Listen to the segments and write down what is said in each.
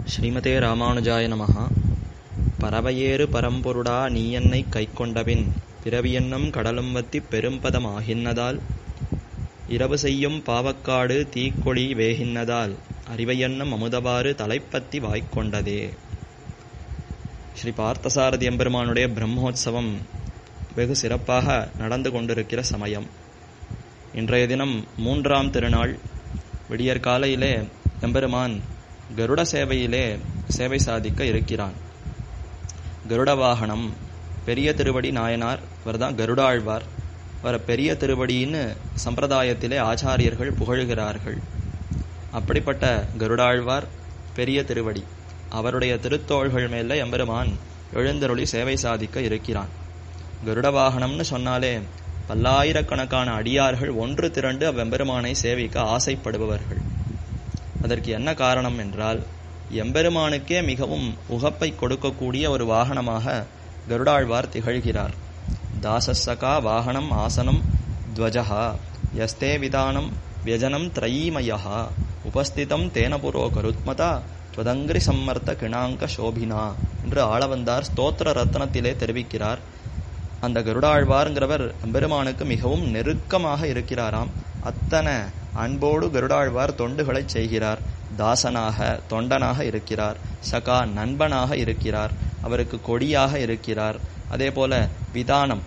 ஸ்ரீமதே ராமானுஜாய நமஹ பறவையேறு பரம்பொருடா நீ என்னை கைக்கொண்டபின் பிறவியென்னும் கடலும் வத்திப் பெரும்பதம் ஆகின்னதால் இரவு செய்யும் பாவக்காடு தீக்கொளி வேகின்னதால் அறிவையென்னும் அமுதவாறு தலைப்பத்தி வாய்க்கொண்டதே ஸ்ரீ பார்த்தசாரதி எம்பெருமானுடைய பிரம்மோற்சவம் வெகு சிறப்பாக நடந்து கொண்டிருக்கிற சமயம் இன்றைய தினம் மூன்றாம் திருநாள் விடியற் காலையிலே எம்பெருமான் கருட சேவையிலே சேவை சாதிக்க இருக்கிறான் கருட வாகனம் பெரிய திருவடி நாயனார் இவர்தான் கருடாழ்வார் அவரை பெரிய திருவடின்னு சம்பிரதாயத்திலே ஆச்சாரியர்கள் புகழுகிறார்கள் அப்படிப்பட்ட கருடாழ்வார் பெரிய திருவடி அவருடைய திருத்தோள்கள் மேல எம்பெருமான் எழுந்தருளி சேவை சாதிக்க இருக்கிறான் கருட வாகனம்னு சொன்னாலே பல்லாயிரக்கணக்கான அடியார்கள் ஒன்று திரண்டு அவ்வெம்பெருமானை சேவிக்க ஆசைப்படுபவர்கள் அதற்கு என்ன காரணம் என்றால் எம்பெருமானுக்கே மிகவும் உகப்பை கொடுக்கக்கூடிய ஒரு வாகனமாக கருடாழ்வார் திகழ்கிறார் தாசசகா வாகனம் ஆசனம் துவஜா யஸ்தே விதானம் வியஜனம் திரையீமயா உபஸ்திதம் தேன புரோ கருத்மதா துவதங்கிரி சம்மர்த்த கிணாங்க சோபினா என்று ஆளவந்தார் ஸ்தோத்திர ரத்னத்திலே தெரிவிக்கிறார் அந்த கருடாழ்வார்ங்கிறவர் எம்பெருமானுக்கு மிகவும் நெருக்கமாக இருக்கிறாராம் அத்தனை அன்போடு கருடாழ்வார் தொண்டுகளை செய்கிறார் தாசனாக தொண்டனாக இருக்கிறார் சகா நண்பனாக இருக்கிறார் அவருக்கு கொடியாக இருக்கிறார் அதே போல விதானம்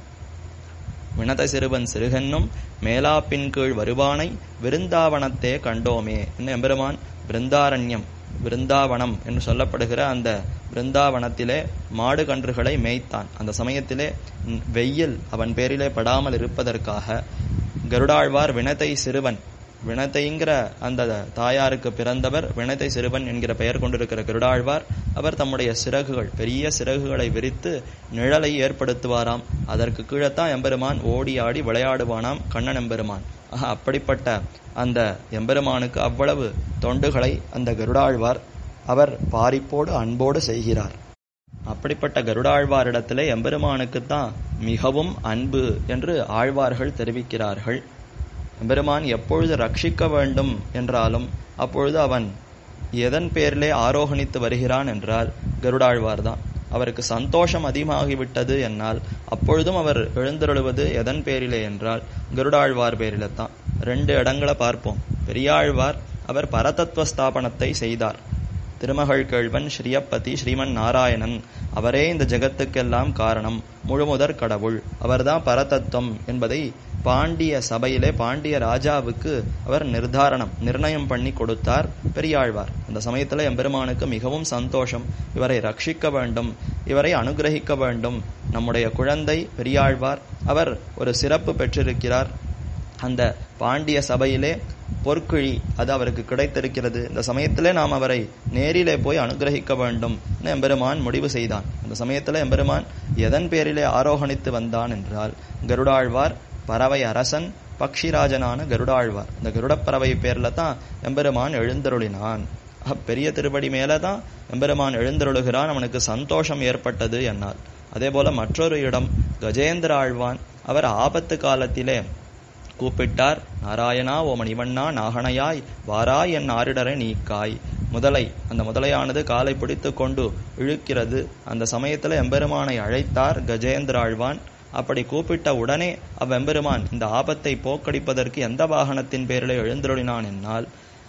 வினத சிறுவன் சிறுகன்னும் மேலாப்பின் கீழ் வருவானை விருந்தாவனத்தே கண்டோமே என்ன எம்பெருமான் பிருந்தாரண்யம் பிருந்தாவனம் என்று சொல்லப்படுகிற அந்த பிருந்தாவனத்திலே மாடு கன்றுகளை மேய்த்தான் அந்த சமயத்திலே வெயில் அவன் பேரிலே படாமல் இருப்பதற்காக கருடாழ்வார் வினத்தை சிறுவன் வினத்தைங்கிற அந்த தாயாருக்கு பிறந்தவர் வினத்தை சிறுவன் என்கிற பெயர் கொண்டிருக்கிற கருடாழ்வார் அவர் தம்முடைய சிறகுகள் பெரிய சிறகுகளை விரித்து நிழலை ஏற்படுத்துவாராம் அதற்கு கீழத்தான் எம்பெருமான் ஓடி ஆடி விளையாடுவானாம் கண்ணன் எம்பெருமான் ஆக அப்படிப்பட்ட அந்த எம்பெருமானுக்கு அவ்வளவு தொண்டுகளை அந்த கருடாழ்வார் அவர் பாரிப்போடு அன்போடு செய்கிறார் அப்படிப்பட்ட கருடாழ்வாரிடத்திலே எம்பெருமானுக்குத்தான் மிகவும் அன்பு என்று ஆழ்வார்கள் தெரிவிக்கிறார்கள் எம்பெருமான் எப்பொழுது ரட்சிக்க வேண்டும் என்றாலும் அப்பொழுது அவன் எதன் பேரிலே ஆரோகணித்து வருகிறான் என்றால் கருடாழ்வார் தான் அவருக்கு சந்தோஷம் அதிகமாகிவிட்டது என்னால் அப்பொழுதும் அவர் எழுந்தருளுவது எதன் பேரிலே என்றால் கருடாழ்வார் பேரிலே தான் ரெண்டு இடங்களை பார்ப்போம் பெரியாழ்வார் அவர் பரதத்துவ ஸ்தாபனத்தை செய்தார் திருமகள் கேள்வன் ஸ்ரீயப்பதி ஸ்ரீமன் நாராயணன் அவரே இந்த ஜெகத்துக்கெல்லாம் காரணம் முழுமுதற் கடவுள் அவர்தான் பரதத்துவம் என்பதை பாண்டிய சபையிலே பாண்டிய ராஜாவுக்கு அவர் நிர்தாரணம் நிர்ணயம் பண்ணி கொடுத்தார் பெரியாழ்வார் அந்த சமயத்துல எம்பெருமானுக்கு மிகவும் சந்தோஷம் இவரை ரட்சிக்க வேண்டும் இவரை அனுகிரகிக்க வேண்டும் நம்முடைய குழந்தை பெரியாழ்வார் அவர் ஒரு சிறப்பு பெற்றிருக்கிறார் அந்த பாண்டிய சபையிலே பொற்குழி அது அவருக்கு கிடைத்திருக்கிறது இந்த சமயத்திலே நாம் அவரை நேரிலே போய் அனுகிரகிக்க வேண்டும் எம்பெருமான் முடிவு செய்தான் அந்த சமயத்துல எம்பெருமான் எதன் பேரிலே ஆரோகணித்து வந்தான் என்றால் கருடாழ்வார் பறவை அரசன் பக்ஷிராஜனான கருடாழ்வார் இந்த கருடப்பறவை பேர்ல தான் எம்பெருமான் எழுந்தருளினான் பெரிய திருப்படி மேலதான் எம்பெருமான் எழுந்தருளுகிறான் அவனுக்கு சந்தோஷம் ஏற்பட்டது என்னால் அதே போல மற்றொரு இடம் கஜேந்திர ஆழ்வான் அவர் ஆபத்து காலத்திலே கூப்பிட்டார் நாராயணா ஓ மணிவண்ணா நாகனையாய் வாராய் என் ஆரிடரை நீக்காய் முதலை அந்த முதலையானது காலை பிடித்து கொண்டு இழுக்கிறது அந்த சமயத்துல எம்பெருமானை அழைத்தார் கஜேந்திர ஆழ்வான் அப்படி கூப்பிட்ட உடனே அவ்வெம்பெருமான் இந்த ஆபத்தை போக்கடிப்பதற்கு எந்த வாகனத்தின் பேரிலே எழுந்தருளினான் என்னால்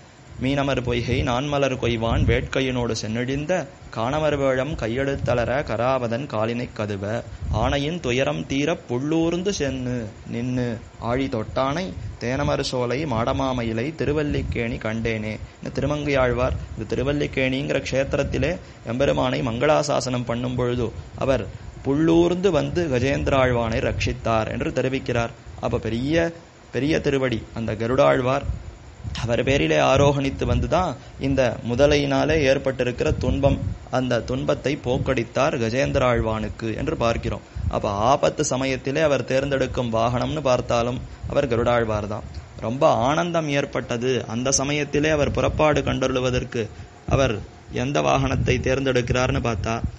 மீனமர் பொய்கை நான்மலர் கொய்வான் வேட்கையினோடு சென்னழிந்த காணமர் வேழம் கையெழுத்தளர கராவதன் காலினை கதுவ ஆணையின் துயரம் தீர புள்ளூர்ந்து சென்னு நின்னு ஆழி தொட்டானை தேனமர் சோலை மாடமாமயிலை திருவல்லிக்கேணி கண்டேனே இந்த திருமங்கையாழ்வார் இந்த திருவல்லிக்கேணிங்கிற க்ஷேத்திரத்திலே எம்பெருமானை மங்களாசாசனம் பண்ணும் பொழுது அவர் புள்ளூர்ந்து வந்து கஜேந்திராழ்வானை ரட்சித்தார் என்று தெரிவிக்கிறார் அப்ப பெரிய பெரிய திருவடி அந்த கருடாழ்வார் அவர் பேரிலே ஆரோகணித்து வந்துதான் இந்த முதலையினாலே ஏற்பட்டிருக்கிற துன்பம் அந்த துன்பத்தை போக்கடித்தார் கஜேந்திராழ்வானுக்கு என்று பார்க்கிறோம் அப்ப ஆபத்து சமயத்திலே அவர் தேர்ந்தெடுக்கும் வாகனம்னு பார்த்தாலும் அவர் கருடாழ்வார் தான் ரொம்ப ஆனந்தம் ஏற்பட்டது அந்த சமயத்திலே அவர் புறப்பாடு கண்டருளுவதற்கு அவர் எந்த வாகனத்தை தேர்ந்தெடுக்கிறார்னு பார்த்தா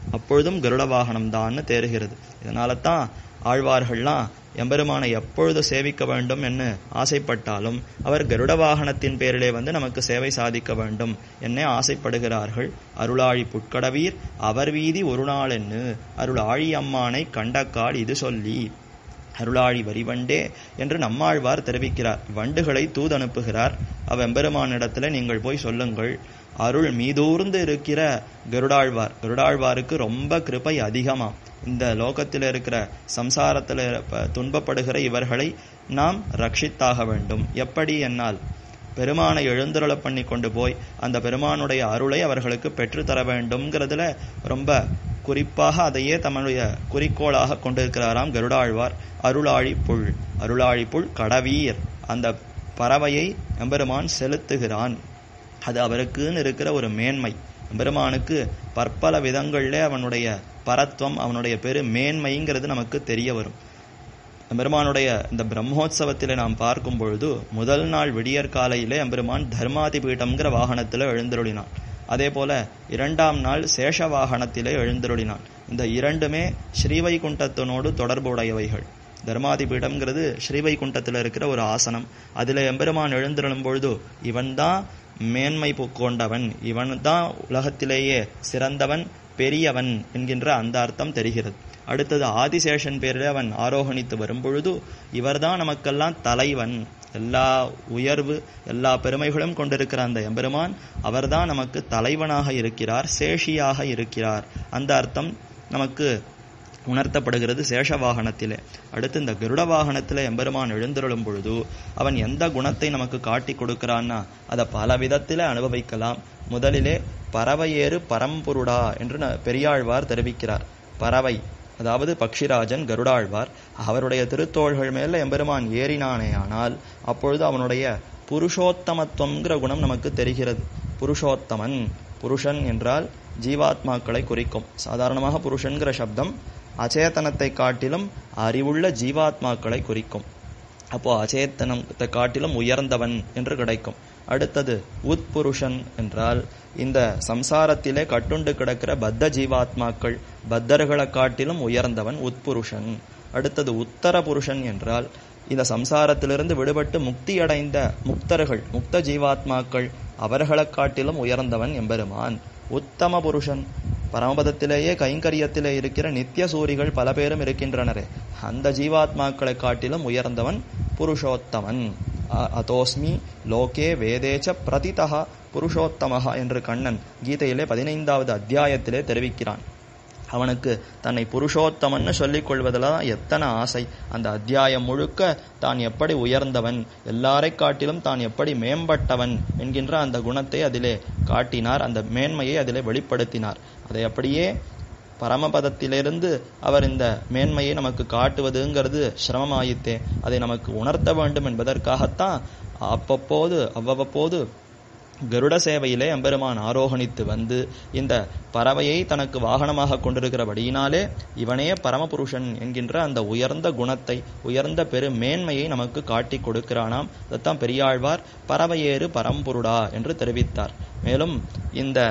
அப்பொழுதும் கருட வாகனம் தான்னு தேறுகிறது இதனால தான் ஆழ்வார்கள்லாம் எம்பெருமானை எப்பொழுது சேவிக்க வேண்டும் என்று ஆசைப்பட்டாலும் அவர் கருட வாகனத்தின் பேரிலே வந்து நமக்கு சேவை சாதிக்க வேண்டும் என்ன ஆசைப்படுகிறார்கள் அருளாழி புட்கடவீர் அவர் வீதி ஒரு நாள் என்று அருள் ஆழி அம்மானை கண்டக்கால் இது சொல்லி அருளாழி வரிவண்டே என்று நம்மாழ்வார் தெரிவிக்கிறார் வண்டுகளை தூதனுப்புகிறார் அவ்வெம்பெருமானிடத்துல நீங்கள் போய் சொல்லுங்கள் அருள் மீதூர்ந்து இருக்கிற கருடாழ்வார் கருடாழ்வாருக்கு ரொம்ப கிருபை அதிகமாம் இந்த லோகத்தில் இருக்கிற சம்சாரத்தில் துன்பப்படுகிற இவர்களை நாம் ரட்சித்தாக வேண்டும் எப்படி என்னால் பெருமானை எழுந்தருள பண்ணி கொண்டு போய் அந்த பெருமானுடைய அருளை அவர்களுக்கு பெற்றுத்தர வேண்டும்ங்கிறதுல ரொம்ப குறிப்பாக அதையே தம்முடைய குறிக்கோளாக கொண்டிருக்கிறாராம் கருடாழ்வார் அருளாழி புல் அருளாழி புல் கடவீர் அந்த பறவையை எம்பெருமான் செலுத்துகிறான் அது அவருக்குன்னு இருக்கிற ஒரு மேன்மை பெருமானுக்கு பற்பல விதங்கள்ல அவனுடைய பரத்வம் அவனுடைய பெரு மேன்மைங்கிறது நமக்கு தெரிய வரும் எம்பெருமானுடைய இந்த பிரம்மோத்சவத்தில் நாம் பார்க்கும் பொழுது முதல் நாள் விடியற் காலையிலே எம்பெருமான் தர்மாதி பீட்டம்ங்கிற வாகனத்தில் எழுந்தருளினான் அதே போல இரண்டாம் நாள் சேஷ வாகனத்திலே எழுந்தருளினான் இந்த இரண்டுமே ஸ்ரீவைகுண்டத்தினோடு தொடர்புடையவைகள் தர்மாதி பீடம்ங்கிறது ஸ்ரீவைகுண்டத்தில் இருக்கிற ஒரு ஆசனம் அதில் எம்பெருமான் எழுந்திருளும் பொழுது இவன்தான் மேன்மை கொண்டவன் இவன் தான் உலகத்திலேயே சிறந்தவன் பெரியவன் என்கின்ற அந்த அர்த்தம் தெரிகிறது அடுத்தது ஆதிசேஷன் பேரில் அவன் ஆரோகணித்து வரும்பொழுது இவர்தான் நமக்கெல்லாம் தலைவன் எல்லா உயர்வு எல்லா பெருமைகளும் கொண்டிருக்கிற அந்த எம்பெருமான் அவர்தான் நமக்கு தலைவனாக இருக்கிறார் சேஷியாக இருக்கிறார் அந்த அர்த்தம் நமக்கு உணர்த்தப்படுகிறது சேஷ வாகனத்திலே அடுத்து இந்த கருட வாகனத்திலே எம்பெருமான் எழுந்தருளும் பொழுது அவன் எந்த குணத்தை நமக்கு காட்டி கொடுக்கிறான்னா அதை பல விதத்திலே அனுபவிக்கலாம் முதலிலே பறவையேறு பரம்பொருடா என்று பெரியாழ்வார் தெரிவிக்கிறார் பறவை அதாவது பக்ஷிராஜன் கருடாழ்வார் அவருடைய திருத்தோள்கள் மேல எம்பெருமான் ஏறினானேயானால் அப்பொழுது அவனுடைய புருஷோத்தமத்துவங்கிற குணம் நமக்கு தெரிகிறது புருஷோத்தமன் புருஷன் என்றால் ஜீவாத்மாக்களை குறிக்கும் சாதாரணமாக புருஷன்கிற சப்தம் அச்சேதனத்தை காட்டிலும் அறிவுள்ள ஜீவாத்மாக்களை குறிக்கும் அப்போ அச்சேத்தனத்தை காட்டிலும் உயர்ந்தவன் என்று கிடைக்கும் அடுத்தது உட்புருஷன் என்றால் இந்த சம்சாரத்திலே கட்டுண்டு கிடக்கிற பத்த ஜீவாத்மாக்கள் பத்தர்களை காட்டிலும் உயர்ந்தவன் உட்புருஷன் அடுத்தது உத்தர புருஷன் என்றால் இந்த சம்சாரத்திலிருந்து விடுபட்டு முக்தி அடைந்த முக்தர்கள் முக்த ஜீவாத்மாக்கள் அவர்களை காட்டிலும் உயர்ந்தவன் எம்பெருமான் உத்தம புருஷன் பரமபதத்திலேயே கைங்கரியத்திலே இருக்கிற நித்திய சூரிகள் பல பேரும் இருக்கின்றனரே அந்த ஜீவாத்மாக்களை காட்டிலும் உயர்ந்தவன் புருஷோத்தமன் அதோஸ்மி லோகே வேதேச்ச பிரதிதா புருஷோத்தமஹா என்று கண்ணன் கீதையிலே பதினைந்தாவது அத்தியாயத்திலே தெரிவிக்கிறான் அவனுக்கு தன்னை புருஷோத்தமன்னு சொல்லிக் கொள்வதில் தான் எத்தனை ஆசை அந்த அத்தியாயம் முழுக்க தான் எப்படி உயர்ந்தவன் எல்லாரை காட்டிலும் தான் எப்படி மேம்பட்டவன் என்கின்ற அந்த குணத்தை அதிலே காட்டினார் அந்த மேன்மையை அதிலே வெளிப்படுத்தினார் அதை அப்படியே பரமபதத்திலிருந்து அவர் இந்த மேன்மையை நமக்கு காட்டுவதுங்கிறது சிரமமாயித்தே அதை நமக்கு உணர்த்த வேண்டும் என்பதற்காகத்தான் அப்பப்போது அவ்வப்போது கருட சேவையிலே எம்பெருமான் ஆரோகணித்து வந்து இந்த பறவையை தனக்கு வாகனமாக கொண்டிருக்கிறபடியினாலே இவனே பரமபுருஷன் என்கின்ற அந்த உயர்ந்த குணத்தை உயர்ந்த பெரு மேன்மையை நமக்கு காட்டி கொடுக்கிறானாம் அதைத்தான் பெரியாழ்வார் பறவையேறு பரம்பொருடா என்று தெரிவித்தார் மேலும் இந்த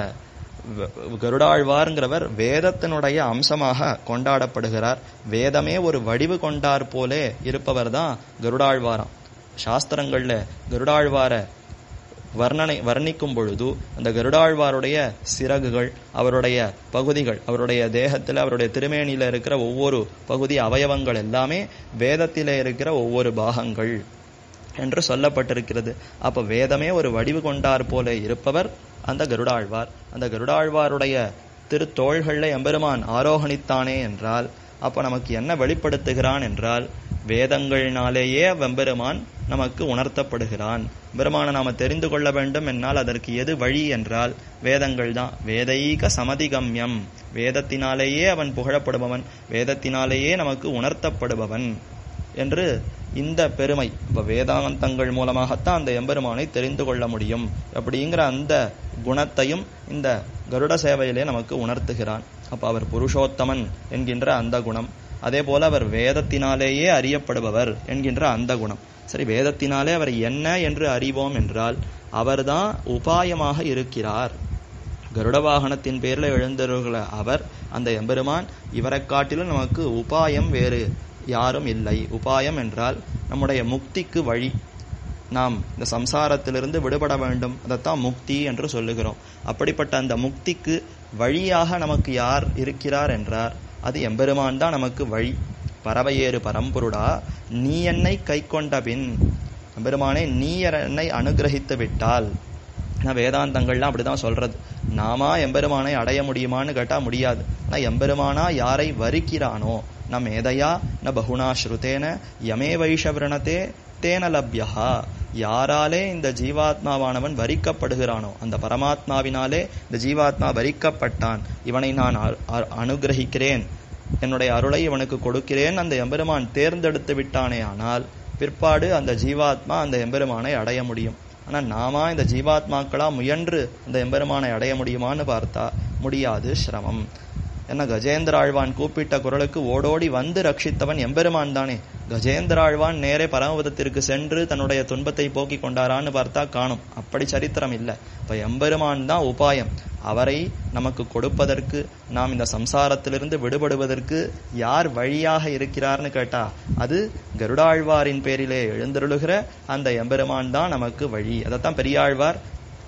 கருடாழ்வார்ங்கிறவர் வேதத்தினுடைய அம்சமாக கொண்டாடப்படுகிறார் வேதமே ஒரு வடிவு கொண்டார் போலே இருப்பவர் தான் கருடாழ்வாராம் சாஸ்திரங்கள்ல கருடாழ்வார வர்ணனை வர்ணிக்கும் பொழுது அந்த கருடாழ்வாருடைய சிறகுகள் அவருடைய பகுதிகள் அவருடைய தேகத்தில் அவருடைய திருமேனியில இருக்கிற ஒவ்வொரு பகுதி அவயவங்கள் எல்லாமே வேதத்திலே இருக்கிற ஒவ்வொரு பாகங்கள் என்று சொல்லப்பட்டிருக்கிறது அப்ப வேதமே ஒரு வடிவு கொண்டார் போல இருப்பவர் அந்த கருடாழ்வார் அந்த கருடாழ்வாருடைய திருத்தோள்கள்ல எம்பெருமான் ஆரோகணித்தானே என்றால் அப்ப நமக்கு என்ன வெளிப்படுத்துகிறான் என்றால் வேதங்கள்னாலேயே வெம்பெருமான் நமக்கு உணர்த்தப்படுகிறான் பெருமானை நாம தெரிந்து கொள்ள வேண்டும் என்னால் அதற்கு எது வழி என்றால் வேதங்கள் தான் வேதைக சமதிகம்யம் வேதத்தினாலேயே அவன் புகழப்படுபவன் வேதத்தினாலேயே நமக்கு உணர்த்தப்படுபவன் என்று இந்த பெருமை இப்ப வேதாந்தங்கள் மூலமாகத்தான் அந்த எம்பெருமானை தெரிந்து கொள்ள முடியும் அப்படிங்கிற அந்த குணத்தையும் இந்த கருட சேவையிலே நமக்கு உணர்த்துகிறான் அப்ப அவர் புருஷோத்தமன் என்கின்ற அந்த குணம் அதே போல அவர் வேதத்தினாலேயே அறியப்படுபவர் என்கின்ற அந்த குணம் சரி வேதத்தினாலே அவர் என்ன என்று அறிவோம் என்றால் அவர்தான் உபாயமாக இருக்கிறார் கருட வாகனத்தின் பேர்ல எழுந்தருகிற அவர் அந்த எம்பெருமான் இவரை காட்டிலும் நமக்கு உபாயம் வேறு யாரும் இல்லை உபாயம் என்றால் நம்முடைய முக்திக்கு வழி நாம் இந்த சம்சாரத்திலிருந்து விடுபட வேண்டும் அதைத்தான் முக்தி என்று சொல்லுகிறோம் அப்படிப்பட்ட அந்த முக்திக்கு வழியாக நமக்கு யார் இருக்கிறார் என்றார் அது எம்பெருமான் தான் நமக்கு வழி பறவையேறு பரம்பொருடா நீ என்னை கை கொண்ட பின் எம்பெருமானே நீ என்னை அனுகிரகித்து விட்டால் நான் வேதாந்தங்கள்லாம் அப்படிதான் சொல்றது நாமா எம்பெருமானை அடைய முடியுமான்னு கேட்டா முடியாது ஆனா எம்பெருமானா யாரை வரிக்கிறானோ நம் ஏதையா ந பகுணா ஸ்ருதேன யமே வைஷவிரணத்தே தேன லப்யா யாராலே இந்த ஜீவாத்மாவானவன் வரிக்கப்படுகிறானோ அந்த பரமாத்மாவினாலே இந்த ஜீவாத்மா வரிக்கப்பட்டான் இவனை நான் அனுகிரகிக்கிறேன் என்னுடைய அருளை இவனுக்கு கொடுக்கிறேன் அந்த எம்பெருமான் தேர்ந்தெடுத்து விட்டானே ஆனால் பிற்பாடு அந்த ஜீவாத்மா அந்த எம்பெருமானை அடைய முடியும் ஆனா நாம இந்த ஜீவாத்மாக்களா முயன்று அந்த எம்பெருமானை அடைய முடியுமான்னு பார்த்தா முடியாது சிரமம் என்ன கஜேந்திர ஆழ்வான் கூப்பிட்ட குரலுக்கு ஓடோடி வந்து ரட்சித்தவன் எம்பெருமான் தானே கஜேந்திர ஆழ்வான் நேரே பரமபதத்திற்கு சென்று தன்னுடைய துன்பத்தை போக்கி கொண்டாரான்னு பார்த்தா காணும் அப்படி சரித்திரம் இல்லை இப்ப எம்பெருமான் தான் உபாயம் அவரை நமக்கு கொடுப்பதற்கு நாம் இந்த சம்சாரத்திலிருந்து விடுபடுவதற்கு யார் வழியாக இருக்கிறார்னு கேட்டா அது கருடாழ்வாரின் பேரிலே எழுந்தருளுகிற அந்த எம்பெருமான் தான் நமக்கு வழி அதைத்தான் பெரியாழ்வார்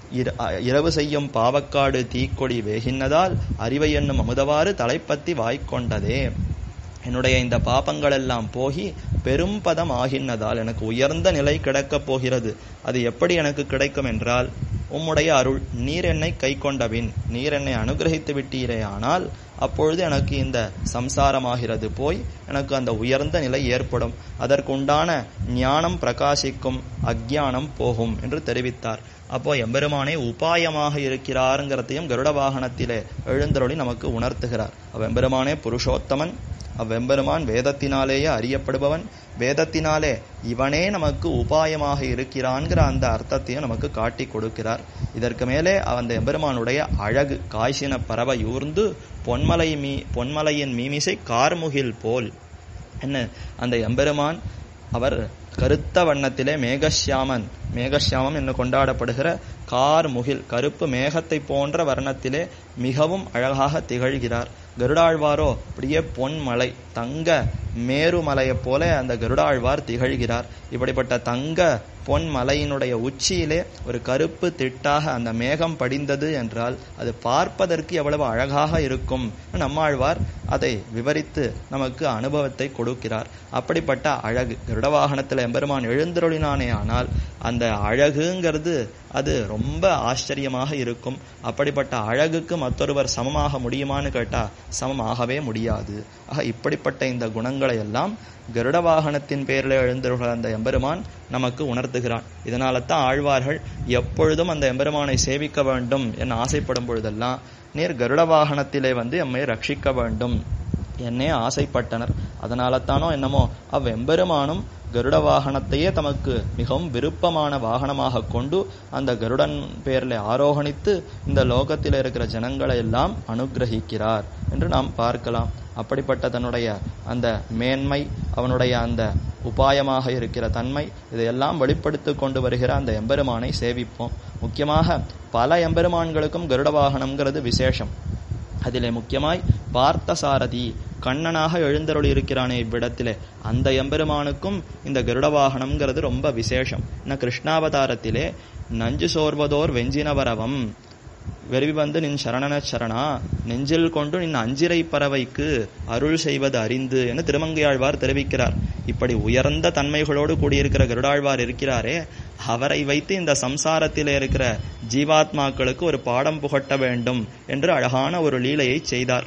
இரவு செய்யும் பாவக்காடு தீக்கொடி வேகின்னதால் அறிவை என்னும் அமுதவாறு தலைப்பத்தி வாய்க்கொண்டதே என்னுடைய இந்த பாபங்கள் எல்லாம் போகி பெரும் பதம் ஆகின்னதால் எனக்கு உயர்ந்த நிலை கிடைக்கப் போகிறது அது எப்படி எனக்கு கிடைக்கும் என்றால் உம்முடைய அருள் நீர் என்னை கை கொண்டபின் நீர் என்னை அனுகிரகித்து விட்டீரே ஆனால் அப்பொழுது எனக்கு இந்த சம்சாரமாகிறது போய் எனக்கு அந்த உயர்ந்த நிலை ஏற்படும் அதற்குண்டான ஞானம் பிரகாசிக்கும் அக்ஞானம் போகும் என்று தெரிவித்தார் அப்போ எம்பெருமானே உபாயமாக இருக்கிறாருங்கிறதையும் கருட வாகனத்திலே எழுந்தருளி நமக்கு உணர்த்துகிறார் அவ்வெம்பெருமானே புருஷோத்தமன் அவ்வெம்பெருமான் வேதத்தினாலேயே அறியப்படுபவன் வேதத்தினாலே இவனே நமக்கு உபாயமாக இருக்கிறான்கிற அந்த அர்த்தத்தையும் நமக்கு காட்டி கொடுக்கிறார் இதற்கு மேலே அந்த எம்பெருமானுடைய அழகு காய்ச்சின பறவை ஊர்ந்து பொன்மலை மீ பொன்மலையின் மீமிசை கார்முகில் போல் என்ன அந்த எம்பெருமான் அவர் கருத்த வண்ணத்திலே மேகசியாமன் மேகசியாமம் என்று கொண்டாடப்படுகிற கார் முகில் கருப்பு மேகத்தை போன்ற வர்ணத்திலே மிகவும் அழகாக திகழ்கிறார் கருடாழ்வாரோ அப்படியே பொன்மலை தங்க மேருமலையைப் போல அந்த கருடாழ்வார் திகழ்கிறார் இப்படிப்பட்ட தங்க பொன் மலையினுடைய உச்சியிலே ஒரு கருப்பு திட்டாக அந்த மேகம் படிந்தது என்றால் அது பார்ப்பதற்கு எவ்வளவு அழகாக இருக்கும் நம்மாழ்வார் அதை விவரித்து நமக்கு அனுபவத்தை கொடுக்கிறார் அப்படிப்பட்ட அழகு கருடவாகனத்தில் எம்பெருமான் எழுந்தருளினானே ஆனால் அந்த அழகுங்கிறது அது ரொம்ப ஆச்சரியமாக இருக்கும் அப்படிப்பட்ட அழகுக்கு மற்றொருவர் சமமாக முடியுமான்னு கேட்டா சமமாகவே முடியாது ஆக இப்படிப்பட்ட இந்த குணங்களை எல்லாம் கருட வாகனத்தின் பேரில் எழுந்தருகிற அந்த எம்பெருமான் நமக்கு உணர்த்துகிறான் இதனால தான் ஆழ்வார்கள் எப்பொழுதும் அந்த எம்பெருமானை சேவிக்க வேண்டும் என ஆசைப்படும் பொழுதெல்லாம் நேர் கருட வாகனத்திலே வந்து எம்மை ரட்சிக்க வேண்டும் என்னே ஆசைப்பட்டனர் அதனால தானோ என்னமோ அவ்வெம்பெருமானும் கருட வாகனத்தையே தமக்கு மிகவும் விருப்பமான வாகனமாக கொண்டு அந்த கருடன் பேரில் ஆரோகணித்து இந்த லோகத்தில் இருக்கிற ஜனங்களை எல்லாம் அனுகிரகிக்கிறார் என்று நாம் பார்க்கலாம் அப்படிப்பட்ட தன்னுடைய அந்த மேன்மை அவனுடைய அந்த உபாயமாக இருக்கிற தன்மை இதையெல்லாம் வெளிப்படுத்தி கொண்டு வருகிற அந்த எம்பெருமானை சேவிப்போம் முக்கியமாக பல எம்பெருமான்களுக்கும் கருட வாகனம்ங்கிறது விசேஷம் அதிலே முக்கியமாய் பார்த்தசாரதி கண்ணனாக எழுந்தருள் இருக்கிறானே இவ்விடத்திலே அந்த எம்பெருமானுக்கும் இந்த கருட வாகனம்ங்கிறது ரொம்ப விசேஷம் இன்னும் கிருஷ்ணாவதாரத்திலே நஞ்சு சோர்வதோர் வெஞ்சினவரவம் வெறுவி வந்து நின் சரணன சரணா நெஞ்சில் கொண்டு நின் அஞ்சிரை பறவைக்கு அருள் செய்வது அறிந்து என திருமங்கையாழ்வார் தெரிவிக்கிறார் இப்படி உயர்ந்த தன்மைகளோடு கூடியிருக்கிற கருடாழ்வார் இருக்கிறாரே அவரை வைத்து இந்த சம்சாரத்தில் இருக்கிற ஜீவாத்மாக்களுக்கு ஒரு பாடம் புகட்ட வேண்டும் என்று அழகான ஒரு லீலையை செய்தார்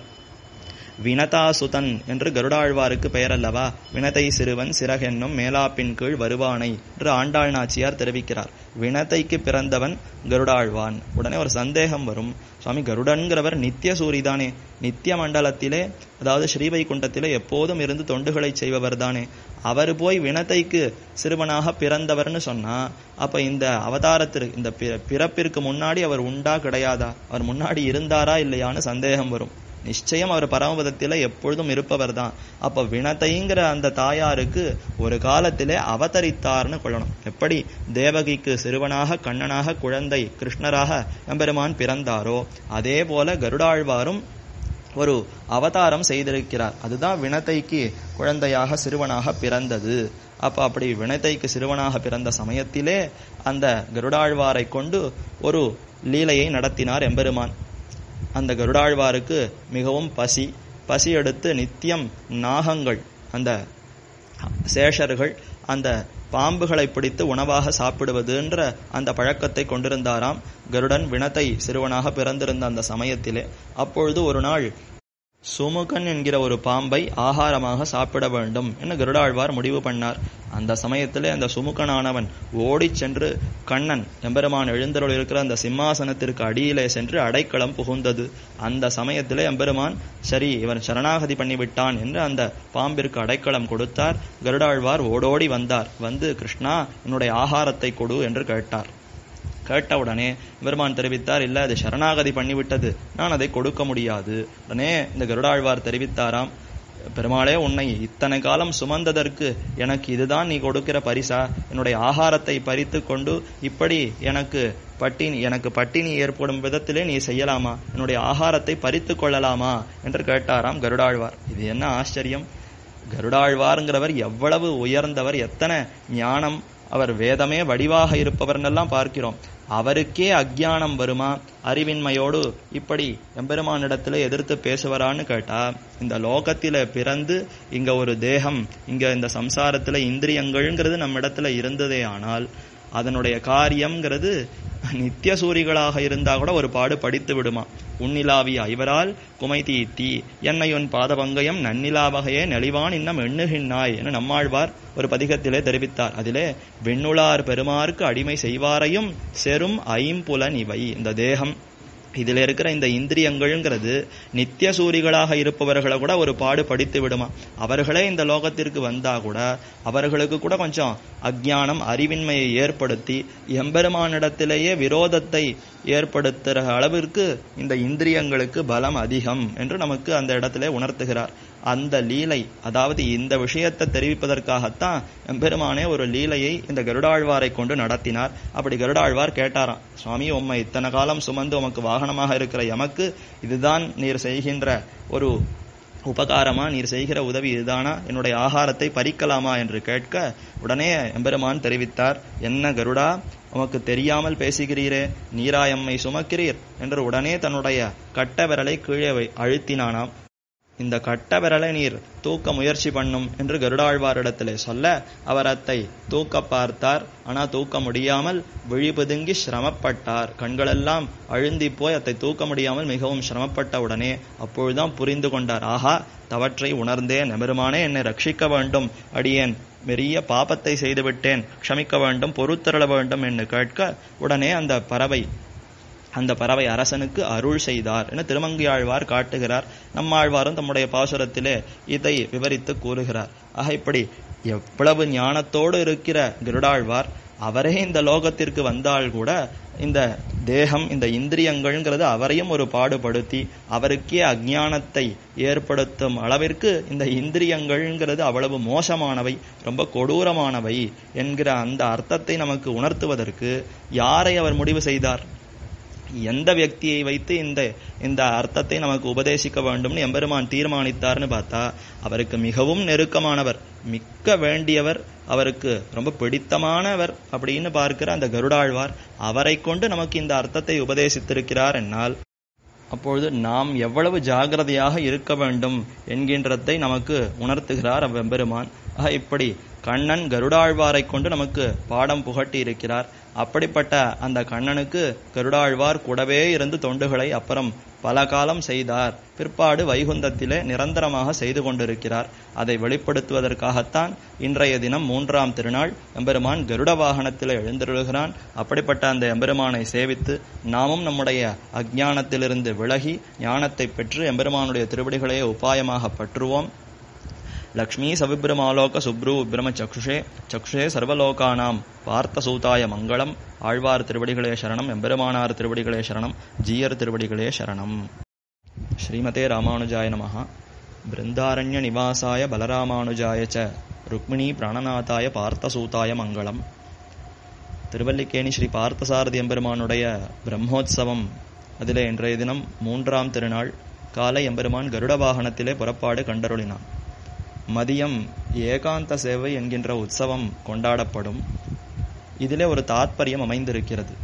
வினதாசுதன் என்று கருடாழ்வாருக்கு பெயர் அல்லவா வினதை சிறுவன் சிறகென்னும் மேலாப்பின் கீழ் வருவானை என்று ஆண்டாள் நாச்சியார் தெரிவிக்கிறார் வினதைக்கு பிறந்தவன் கருடாழ்வான் உடனே ஒரு சந்தேகம் வரும் சுவாமி கருடன்கிறவர் நித்திய சூரிதானே நித்திய மண்டலத்திலே அதாவது ஸ்ரீவைகுண்டத்திலே எப்போதும் இருந்து தொண்டுகளை செய்பவர் தானே அவர் போய் வினத்தைக்கு சிறுவனாக பிறந்தவர்னு சொன்னா அப்ப இந்த அவதாரத்திற்கு இந்த பிறப்பிற்கு முன்னாடி அவர் உண்டா கிடையாதா அவர் முன்னாடி இருந்தாரா இல்லையான்னு சந்தேகம் வரும் நிச்சயம் அவர் பரமபதத்திலே எப்பொழுதும் இருப்பவர் தான் அப்ப வினதைங்கிற அந்த தாயாருக்கு ஒரு காலத்திலே அவதரித்தார்னு கொள்ளணும் எப்படி தேவகிக்கு சிறுவனாக கண்ணனாக குழந்தை கிருஷ்ணராக எம்பெருமான் பிறந்தாரோ அதே போல கருடாழ்வாரும் ஒரு அவதாரம் செய்திருக்கிறார் அதுதான் வினதைக்கு குழந்தையாக சிறுவனாக பிறந்தது அப்ப அப்படி வினதைக்கு சிறுவனாக பிறந்த சமயத்திலே அந்த கருடாழ்வாரை கொண்டு ஒரு லீலையை நடத்தினார் எம்பெருமான் அந்த கருடாழ்வாருக்கு மிகவும் பசி பசி எடுத்து நித்தியம் நாகங்கள் அந்த சேஷர்கள் அந்த பாம்புகளை பிடித்து உணவாக சாப்பிடுவதுன்ற அந்த பழக்கத்தை கொண்டிருந்தாராம் கருடன் வினத்தை சிறுவனாக பிறந்திருந்த அந்த சமயத்திலே அப்பொழுது ஒரு நாள் சுமுகன் என்கிற ஒரு பாம்பை ஆகாரமாக சாப்பிட வேண்டும் என்று கருடாழ்வார் முடிவு பண்ணார் அந்த சமயத்திலே அந்த சுமுகனானவன் ஓடிச் சென்று கண்ணன் எம்பெருமான் எழுந்தருள் இருக்கிற அந்த சிம்மாசனத்திற்கு அடியிலே சென்று அடைக்கலம் புகுந்தது அந்த சமயத்திலே எம்பெருமான் சரி இவன் சரணாகதி பண்ணிவிட்டான் என்று அந்த பாம்பிற்கு அடைக்கலம் கொடுத்தார் கருடாழ்வார் ஓடோடி வந்தார் வந்து கிருஷ்ணா என்னுடைய ஆகாரத்தை கொடு என்று கேட்டார் கேட்டவுடனே பெருமான் தெரிவித்தார் இல்ல அது சரணாகதி பண்ணிவிட்டது நான் அதை கொடுக்க முடியாது உடனே இந்த கருடாழ்வார் தெரிவித்தாராம் பெருமாளே உன்னை இத்தனை காலம் சுமந்ததற்கு எனக்கு இதுதான் நீ கொடுக்கிற பரிசா என்னுடைய ஆகாரத்தை பறித்து கொண்டு இப்படி எனக்கு பட்டினி எனக்கு பட்டினி ஏற்படும் விதத்திலே நீ செய்யலாமா என்னுடைய ஆகாரத்தை பறித்து கொள்ளலாமா என்று கேட்டாராம் கருடாழ்வார் இது என்ன ஆச்சரியம் கருடாழ்வாருங்கிறவர் எவ்வளவு உயர்ந்தவர் எத்தனை ஞானம் அவர் வேதமே வடிவாக இருப்பவர்னெல்லாம் பார்க்கிறோம் அவருக்கே அஜ்ஞானம் வருமா அறிவின்மையோடு இப்படி எம்பெருமானிடத்துல எதிர்த்து பேசுவரான்னு கேட்டா இந்த லோகத்தில பிறந்து இங்க ஒரு தேகம் இங்க இந்த சம்சாரத்துல இந்திரியங்கள்ங்கிறது நம்ம இடத்துல இருந்ததே ஆனால் அதனுடைய காரியம்ங்கிறது நித்திய சூரிகளாக இருந்தா கூட ஒரு பாடு படித்து விடுமா உன்னிலாவி ஐவரால் குமை தீத்தி என்னை உன் பாதபங்கயம் நன்னிலா வகையே நெளிவான் இன்னம் எண்ணுகின்னாய் என நம்மாழ்வார் ஒரு பதிகத்திலே தெரிவித்தார் அதிலே வெண்ணுளார் பெருமாருக்கு அடிமை செய்வாரையும் செரும் ஐம்புலன் இவை இந்த தேகம் இதுல இருக்கிற இந்த இந்திரியங்கள்ங்கிறது நித்திய சூரிகளாக இருப்பவர்களை கூட ஒரு பாடு படித்து விடுமா அவர்களே இந்த லோகத்திற்கு வந்தா கூட அவர்களுக்கு கூட கொஞ்சம் அஜ்ஞானம் அறிவின்மையை ஏற்படுத்தி எம்பெருமானிடத்திலேயே விரோதத்தை ஏற்படுத்துகிற அளவிற்கு இந்த இந்திரியங்களுக்கு பலம் அதிகம் என்று நமக்கு அந்த இடத்திலே உணர்த்துகிறார் அந்த லீலை அதாவது இந்த விஷயத்தை தெரிவிப்பதற்காகத்தான் எம்பெருமானே ஒரு லீலையை இந்த கருடாழ்வாரை கொண்டு நடத்தினார் அப்படி கருடாழ்வார் கேட்டாராம் சுவாமி உம்மை இத்தனை காலம் சுமந்து உமக்கு வாகனமாக இருக்கிற எமக்கு இதுதான் நீர் செய்கின்ற ஒரு உபகாரமா நீர் செய்கிற உதவி இதுதானா என்னுடைய ஆகாரத்தை பறிக்கலாமா என்று கேட்க உடனே எம்பெருமான் தெரிவித்தார் என்ன கருடா உமக்கு தெரியாமல் பேசுகிறீரே நீராயம்மை சுமக்கிறீர் என்று உடனே தன்னுடைய கட்ட விரலை கீழே வை- அழுத்தினானாம் இந்த கட்ட விரலை நீர் தூக்க முயற்சி பண்ணும் என்று கருடாழ்வாரிடத்திலே சொல்ல அவர் அத்தை தூக்க பார்த்தார் ஆனா தூக்க முடியாமல் விழிபுதுங்கி சிரமப்பட்டார் கண்களெல்லாம் அழுந்தி போய் அத்தை தூக்க முடியாமல் மிகவும் சிரமப்பட்ட உடனே அப்பொழுதுதான் புரிந்து கொண்டார் ஆஹா தவற்றை உணர்ந்தேன் எம்பெருமானே என்னை ரட்சிக்க வேண்டும் அடியேன் பெரிய பாபத்தை செய்துவிட்டேன் க்ஷமிக்க வேண்டும் பொறுத்தருள வேண்டும் என்று கேட்க உடனே அந்த பறவை அந்த பறவை அரசனுக்கு அருள் செய்தார் என திருமங்கையாழ்வார் காட்டுகிறார் நம்மாழ்வாரும் தம்முடைய பாசுரத்திலே இதை விவரித்து கூறுகிறார் ஆக இப்படி எவ்வளவு ஞானத்தோடு இருக்கிற கருடாழ்வார் அவரே இந்த லோகத்திற்கு வந்தால் கூட இந்த தேகம் இந்த இந்திரியங்கள்ங்கிறது அவரையும் ஒரு பாடுபடுத்தி அவருக்கே அஜ்ஞானத்தை ஏற்படுத்தும் அளவிற்கு இந்த இந்திரியங்கள்ங்கிறது அவ்வளவு மோசமானவை ரொம்ப கொடூரமானவை என்கிற அந்த அர்த்தத்தை நமக்கு உணர்த்துவதற்கு யாரை அவர் முடிவு செய்தார் எந்த வியக்தியை வைத்து இந்த இந்த அர்த்தத்தை நமக்கு உபதேசிக்க வேண்டும்னு எம்பெருமான் தீர்மானித்தார்னு பார்த்தா அவருக்கு மிகவும் நெருக்கமானவர் மிக்க வேண்டியவர் அவருக்கு ரொம்ப பிடித்தமானவர் அப்படின்னு பார்க்கிற அந்த கருடாழ்வார் அவரை கொண்டு நமக்கு இந்த அர்த்தத்தை உபதேசித்திருக்கிறார் என்னால் அப்பொழுது நாம் எவ்வளவு ஜாகிரதையாக இருக்க வேண்டும் என்கின்றதை நமக்கு உணர்த்துகிறார் அவ்வெம்பெருமான் ஆக இப்படி கண்ணன் கருடாழ்வாரை கொண்டு நமக்கு பாடம் புகட்டி இருக்கிறார் அப்படிப்பட்ட அந்த கண்ணனுக்கு கருடாழ்வார் கூடவே இருந்து தொண்டுகளை அப்புறம் பல காலம் செய்தார் பிற்பாடு வைகுந்தத்திலே நிரந்தரமாக செய்து கொண்டிருக்கிறார் அதை வெளிப்படுத்துவதற்காகத்தான் இன்றைய தினம் மூன்றாம் திருநாள் எம்பெருமான் கருட வாகனத்தில் எழுந்தருளுகிறான் அப்படிப்பட்ட அந்த எம்பெருமானை சேவித்து நாமும் நம்முடைய அஜ்ஞானத்திலிருந்து விலகி ஞானத்தை பெற்று எம்பெருமானுடைய திருவடிகளையே உபாயமாக பற்றுவோம் லக்ஷ்மீ சவிப்ரமாலோக சுப்ரு விப்ரம சக்ஷுஷே சக்ஷுஷே சர்வலோகானாம் பார்த்தசூதாய மங்களம் ஆழ்வார் திருவடிகளே சரணம் எம்பெருமானார் திருவடிகளே சரணம் ஜீயர் திருவடிகளே சரணம் ஸ்ரீமதே ராமானுஜாய நமஹ பிருந்தாரண்ய நிவாசாய பலராமானுஜாய ச ருக்மிணி பிராணநாதாய பார்த்தசூதாய மங்களம் திருவல்லிக்கேணி ஸ்ரீ பார்த்தசாரதி எம்பெருமானுடைய பிரம்மோத்சவம் அதிலே இன்றைய தினம் மூன்றாம் திருநாள் காலை எம்பெருமான் கருட வாகனத்திலே புறப்பாடு கண்டருளினான் மதியம் ஏகாந்த சேவை என்கின்ற உற்சவம் கொண்டாடப்படும் இதிலே ஒரு தாத்பரியம் அமைந்திருக்கிறது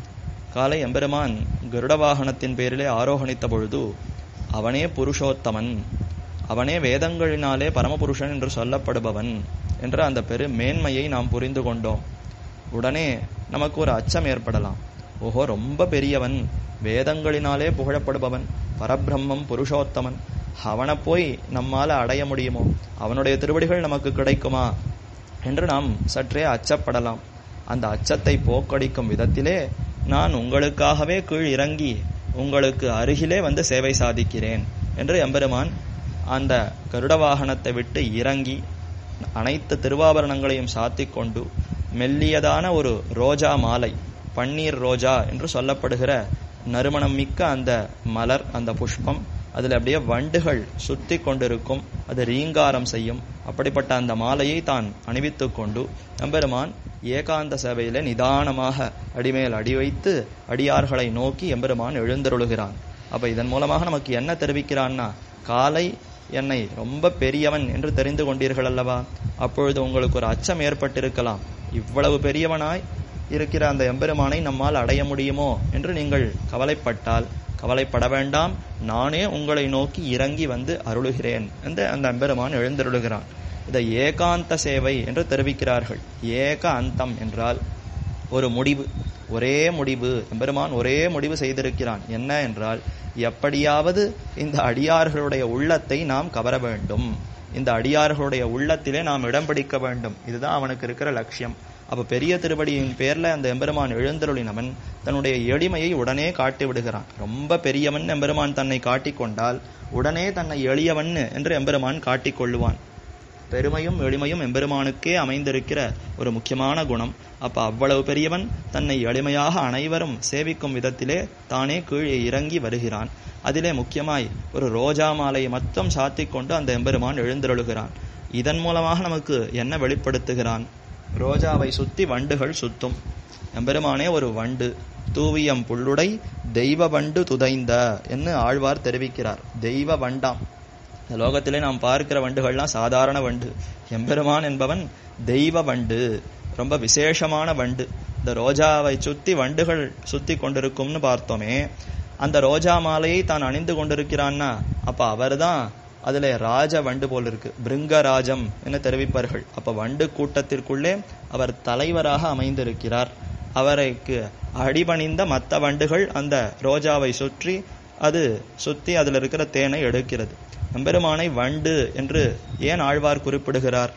காலை எம்பெருமான் கருட வாகனத்தின் பேரிலே ஆரோகணித்த பொழுது அவனே புருஷோத்தமன் அவனே வேதங்களினாலே பரமபுருஷன் என்று சொல்லப்படுபவன் என்ற அந்த பெரு மேன்மையை நாம் புரிந்து கொண்டோம் உடனே நமக்கு ஒரு அச்சம் ஏற்படலாம் ஓஹோ ரொம்ப பெரியவன் வேதங்களினாலே புகழப்படுபவன் பரபிரம்மம் புருஷோத்தமன் அவனை போய் நம்மால அடைய முடியுமோ அவனுடைய திருவடிகள் நமக்கு கிடைக்குமா என்று நாம் சற்றே அச்சப்படலாம் அந்த அச்சத்தை போக்கடிக்கும் விதத்திலே நான் உங்களுக்காகவே கீழ் இறங்கி உங்களுக்கு அருகிலே வந்து சேவை சாதிக்கிறேன் என்று எம்பெருமான் அந்த கருட வாகனத்தை விட்டு இறங்கி அனைத்து திருவாபரணங்களையும் சாத்திக் கொண்டு மெல்லியதான ஒரு ரோஜா மாலை பன்னீர் ரோஜா என்று சொல்லப்படுகிற நறுமணம் மிக்க அந்த மலர் அந்த புஷ்பம் அதில் அப்படியே வண்டுகள் சுத்தி கொண்டிருக்கும் அது ரீங்காரம் செய்யும் அப்படிப்பட்ட அந்த மாலையை தான் அணிவித்து கொண்டு எம்பெருமான் ஏகாந்த சேவையிலே நிதானமாக அடிமேல் அடி வைத்து அடியார்களை நோக்கி எம்பெருமான் எழுந்தருளுகிறான் அப்ப இதன் மூலமாக நமக்கு என்ன தெரிவிக்கிறான்னா காலை என்னை ரொம்ப பெரியவன் என்று தெரிந்து கொண்டீர்கள் அல்லவா அப்பொழுது உங்களுக்கு ஒரு அச்சம் ஏற்பட்டிருக்கலாம் இவ்வளவு பெரியவனாய் இருக்கிற அந்த எம்பெருமானை நம்மால் அடைய முடியுமோ என்று நீங்கள் கவலைப்பட்டால் கவலைப்பட வேண்டாம் நானே உங்களை நோக்கி இறங்கி வந்து அருளுகிறேன் என்று அந்த எம்பெருமான் எழுந்தருளுகிறான் இதை ஏகாந்த சேவை என்று தெரிவிக்கிறார்கள் ஏக அந்தம் என்றால் ஒரு முடிவு ஒரே முடிவு எம்பெருமான் ஒரே முடிவு செய்திருக்கிறான் என்ன என்றால் எப்படியாவது இந்த அடியார்களுடைய உள்ளத்தை நாம் கவர வேண்டும் இந்த அடியார்களுடைய உள்ளத்திலே நாம் இடம் பிடிக்க வேண்டும் இதுதான் அவனுக்கு இருக்கிற லட்சியம் அப்ப பெரிய திருவடியின் பேர்ல அந்த எம்பெருமான் எழுந்தருளினவன் தன்னுடைய எளிமையை உடனே காட்டி விடுகிறான் ரொம்ப பெரியவன் எம்பெருமான் தன்னை காட்டிக்கொண்டால் உடனே தன்னை எளியவன் என்று எம்பெருமான் காட்டிக் கொள்ளுவான் பெருமையும் எளிமையும் எம்பெருமானுக்கே அமைந்திருக்கிற ஒரு முக்கியமான குணம் அப்ப அவ்வளவு பெரியவன் தன்னை எளிமையாக அனைவரும் சேவிக்கும் விதத்திலே தானே கீழே இறங்கி வருகிறான் அதிலே முக்கியமாய் ஒரு ரோஜா மாலையை மட்டும் சாத்திக் கொண்டு அந்த எம்பெருமான் எழுந்தருளுகிறான் இதன் மூலமாக நமக்கு என்ன வெளிப்படுத்துகிறான் ரோஜாவை சுத்தி வண்டுகள் சுத்தும் எம்பெருமானே ஒரு வண்டு தூவியம் புல்லுடை தெய்வ வண்டு துதைந்த என்று ஆழ்வார் தெரிவிக்கிறார் தெய்வ வண்டாம் இந்த லோகத்திலே நாம் பார்க்கிற வண்டுகள்லாம் சாதாரண வண்டு எம்பெருமான் என்பவன் தெய்வ வண்டு ரொம்ப விசேஷமான வண்டு இந்த ரோஜாவை சுத்தி வண்டுகள் சுத்தி கொண்டிருக்கும்னு பார்த்தோமே அந்த ரோஜா மாலையை தான் அணிந்து கொண்டிருக்கிறான்னா அப்ப அவர்தான் அதுல ராஜ வண்டு போல் இருக்கு பிருங்கராஜம் என தெரிவிப்பார்கள் அப்ப வண்டு கூட்டத்திற்குள்ளே அவர் தலைவராக அமைந்திருக்கிறார் அவருக்கு அடிபணிந்த மற்ற வண்டுகள் அந்த ரோஜாவை சுற்றி அது சுத்தி அதில் இருக்கிற தேனை எடுக்கிறது எம்பெருமானை வண்டு என்று ஏன் ஆழ்வார் குறிப்பிடுகிறார்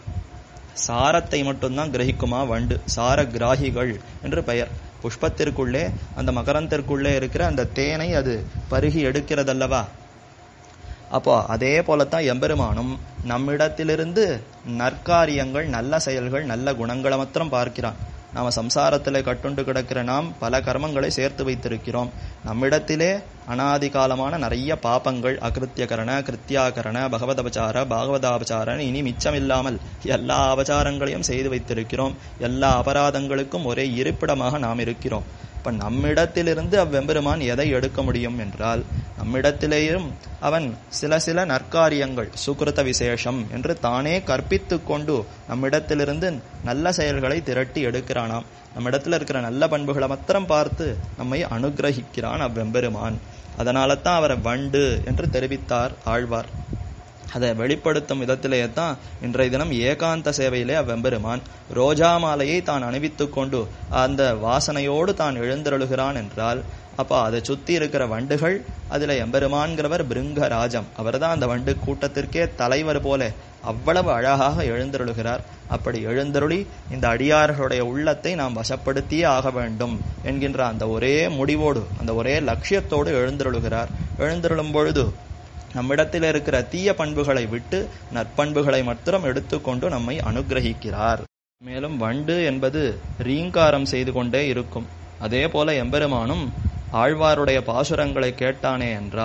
சாரத்தை மட்டும்தான் கிரகிக்குமா வண்டு சார கிராகிகள் என்று பெயர் புஷ்பத்திற்குள்ளே அந்த மகரந்திற்குள்ளே இருக்கிற அந்த தேனை அது பருகி எடுக்கிறதல்லவா அப்போ அதே போலத்தான் எம்பெருமானும் நம்மிடத்திலிருந்து நற்காரியங்கள் நல்ல செயல்கள் நல்ல குணங்களை மாத்திரம் பார்க்கிறான் நாம சம்சாரத்திலே கட்டுண்டு கிடக்கிற நாம் பல கர்மங்களை சேர்த்து வைத்திருக்கிறோம் நம்மிடத்திலே அனாதி காலமான நிறைய பாப்பங்கள் அகிருத்தியகரண கிருத்தியாகரண பகவதபச்சார பாகவதாபச்சாரன் இனி மிச்சமில்லாமல் எல்லா அபச்சாரங்களையும் செய்து வைத்திருக்கிறோம் எல்லா அபராதங்களுக்கும் ஒரே இருப்பிடமாக நாம் இருக்கிறோம் இப்ப நம்மிடத்திலிருந்து அவ்வெம்பெருமான் எதை எடுக்க முடியும் என்றால் நம்மிடத்திலேயும் அவன் சில சில நற்காரியங்கள் சுகிருத விசேஷம் என்று தானே கற்பித்து கொண்டு நம்மிடத்திலிருந்து நல்ல செயல்களை திரட்டி எடுக்கிறானாம் நம்மிடத்துல இருக்கிற நல்ல பண்புகளை மாத்திரம் பார்த்து நம்மை அனுகிரகிக்கிறான் அவ்வெம்பெருமான் அதனால தான் அவரை வண்டு என்று தெரிவித்தார் ஆழ்வார் அதை வெளிப்படுத்தும் விதத்திலேயே தான் இன்றைய தினம் ஏகாந்த சேவையிலே அவ்வெம்பெருமான் ரோஜா மாலையை தான் அணிவித்து கொண்டு அந்த வாசனையோடு தான் எழுந்தருளுகிறான் என்றால் அப்போ அதை சுத்தி இருக்கிற வண்டுகள் அதுல எம்பெருமான்கிறவர் பிருங்கராஜம் அவர் தான் அந்த வண்டு கூட்டத்திற்கே தலைவர் போல அவ்வளவு அழகாக எழுந்தருளுகிறார் அப்படி எழுந்தருளி இந்த அடியார்களுடைய உள்ளத்தை நாம் வசப்படுத்தியே ஆக வேண்டும் என்கின்ற அந்த ஒரே முடிவோடு அந்த ஒரே லட்சியத்தோடு எழுந்தருளுகிறார் எழுந்தருளும் பொழுது நம்மிடத்தில் இருக்கிற தீய பண்புகளை விட்டு நற்பண்புகளை மாத்திரம் எடுத்துக்கொண்டு நம்மை அனுகிரகிக்கிறார் மேலும் வண்டு என்பது ரீங்காரம் செய்து கொண்டே இருக்கும் அதே போல எம்பெருமானும் ஆழ்வாருடைய பாசுரங்களை கேட்டானே என்றால்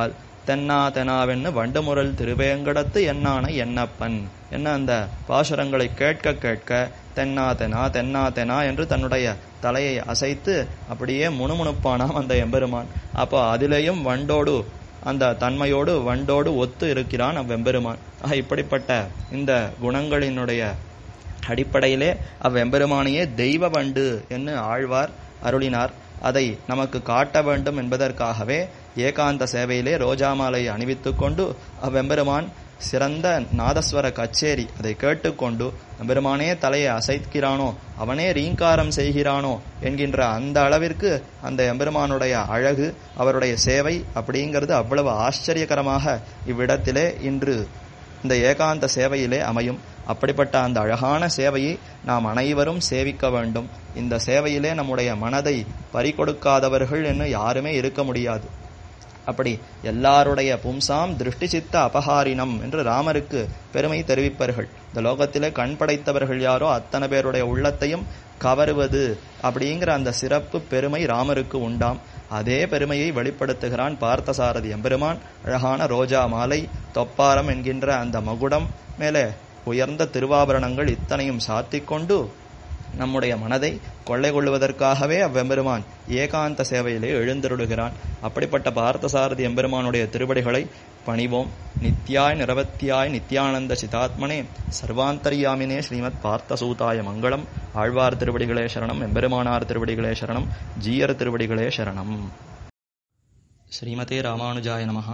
தென்னா தெனாவென்னு வண்டுமுரல் திருவேங்கடத்து என்னான என்னப்பன் என்ன அந்த பாசுரங்களை கேட்க கேட்க தென்னா தெனா தென்னா தெனா என்று தன்னுடைய தலையை அசைத்து அப்படியே முணுமுணுப்பானாம் அந்த எம்பெருமான் அப்போ அதிலேயும் வண்டோடு அந்த தன்மையோடு வண்டோடு ஒத்து இருக்கிறான் அவ்வெம்பெருமான் ஆக இப்படிப்பட்ட இந்த குணங்களினுடைய அடிப்படையிலே அவ்வெம்பெருமானையே தெய்வ வண்டு என்று ஆழ்வார் அருளினார் அதை நமக்கு காட்ட வேண்டும் என்பதற்காகவே ஏகாந்த சேவையிலே ரோஜாமாலை அணிவித்துக் கொண்டு அவ்வெம்பெருமான் சிறந்த நாதஸ்வர கச்சேரி அதை கேட்டுக்கொண்டு எம்பெருமானே தலையை அசைக்கிறானோ அவனே ரீங்காரம் செய்கிறானோ என்கின்ற அந்த அளவிற்கு அந்த எம்பெருமானுடைய அழகு அவருடைய சேவை அப்படிங்கிறது அவ்வளவு ஆச்சரியகரமாக இவ்விடத்திலே இன்று இந்த ஏகாந்த சேவையிலே அமையும் அப்படிப்பட்ட அந்த அழகான சேவையை நாம் அனைவரும் சேவிக்க வேண்டும் இந்த சேவையிலே நம்முடைய மனதை பறிகொடுக்காதவர்கள் என்று யாருமே இருக்க முடியாது அப்படி எல்லாருடைய பும்சாம் திருஷ்டி சித்த அபகாரினம் என்று ராமருக்கு பெருமை தெரிவிப்பார்கள் இந்த லோகத்திலே கண் படைத்தவர்கள் யாரோ அத்தனை பேருடைய உள்ளத்தையும் கவருவது அப்படிங்கிற அந்த சிறப்பு பெருமை ராமருக்கு உண்டாம் அதே பெருமையை வெளிப்படுத்துகிறான் பார்த்தசாரதி எம்பெருமான் அழகான ரோஜா மாலை தொப்பாரம் என்கின்ற அந்த மகுடம் மேலே உயர்ந்த திருவாபரணங்கள் இத்தனையும் சாத்திக் கொண்டு நம்முடைய மனதை கொள்ளை கொள்வதற்காகவே அவ்வெம்பெருமான் ஏகாந்த சேவையிலே எழுந்தருளுகிறான் அப்படிப்பட்ட பார்த்தசாரதி எம்பெருமானுடைய திருவடிகளை பணிவோம் நித்யாய் நிரவத்தியாய் நித்யானந்த சிதாத்மனே சர்வாந்தரியாமினே ஸ்ரீமத் பார்த்தசூதாய மங்களம் ஆழ்வார் திருவடிகளே சரணம் எம்பெருமானார் திருவடிகளே சரணம் ஜீயர் திருவடிகளே சரணம் ஸ்ரீமதே ராமானுஜாய நமஹ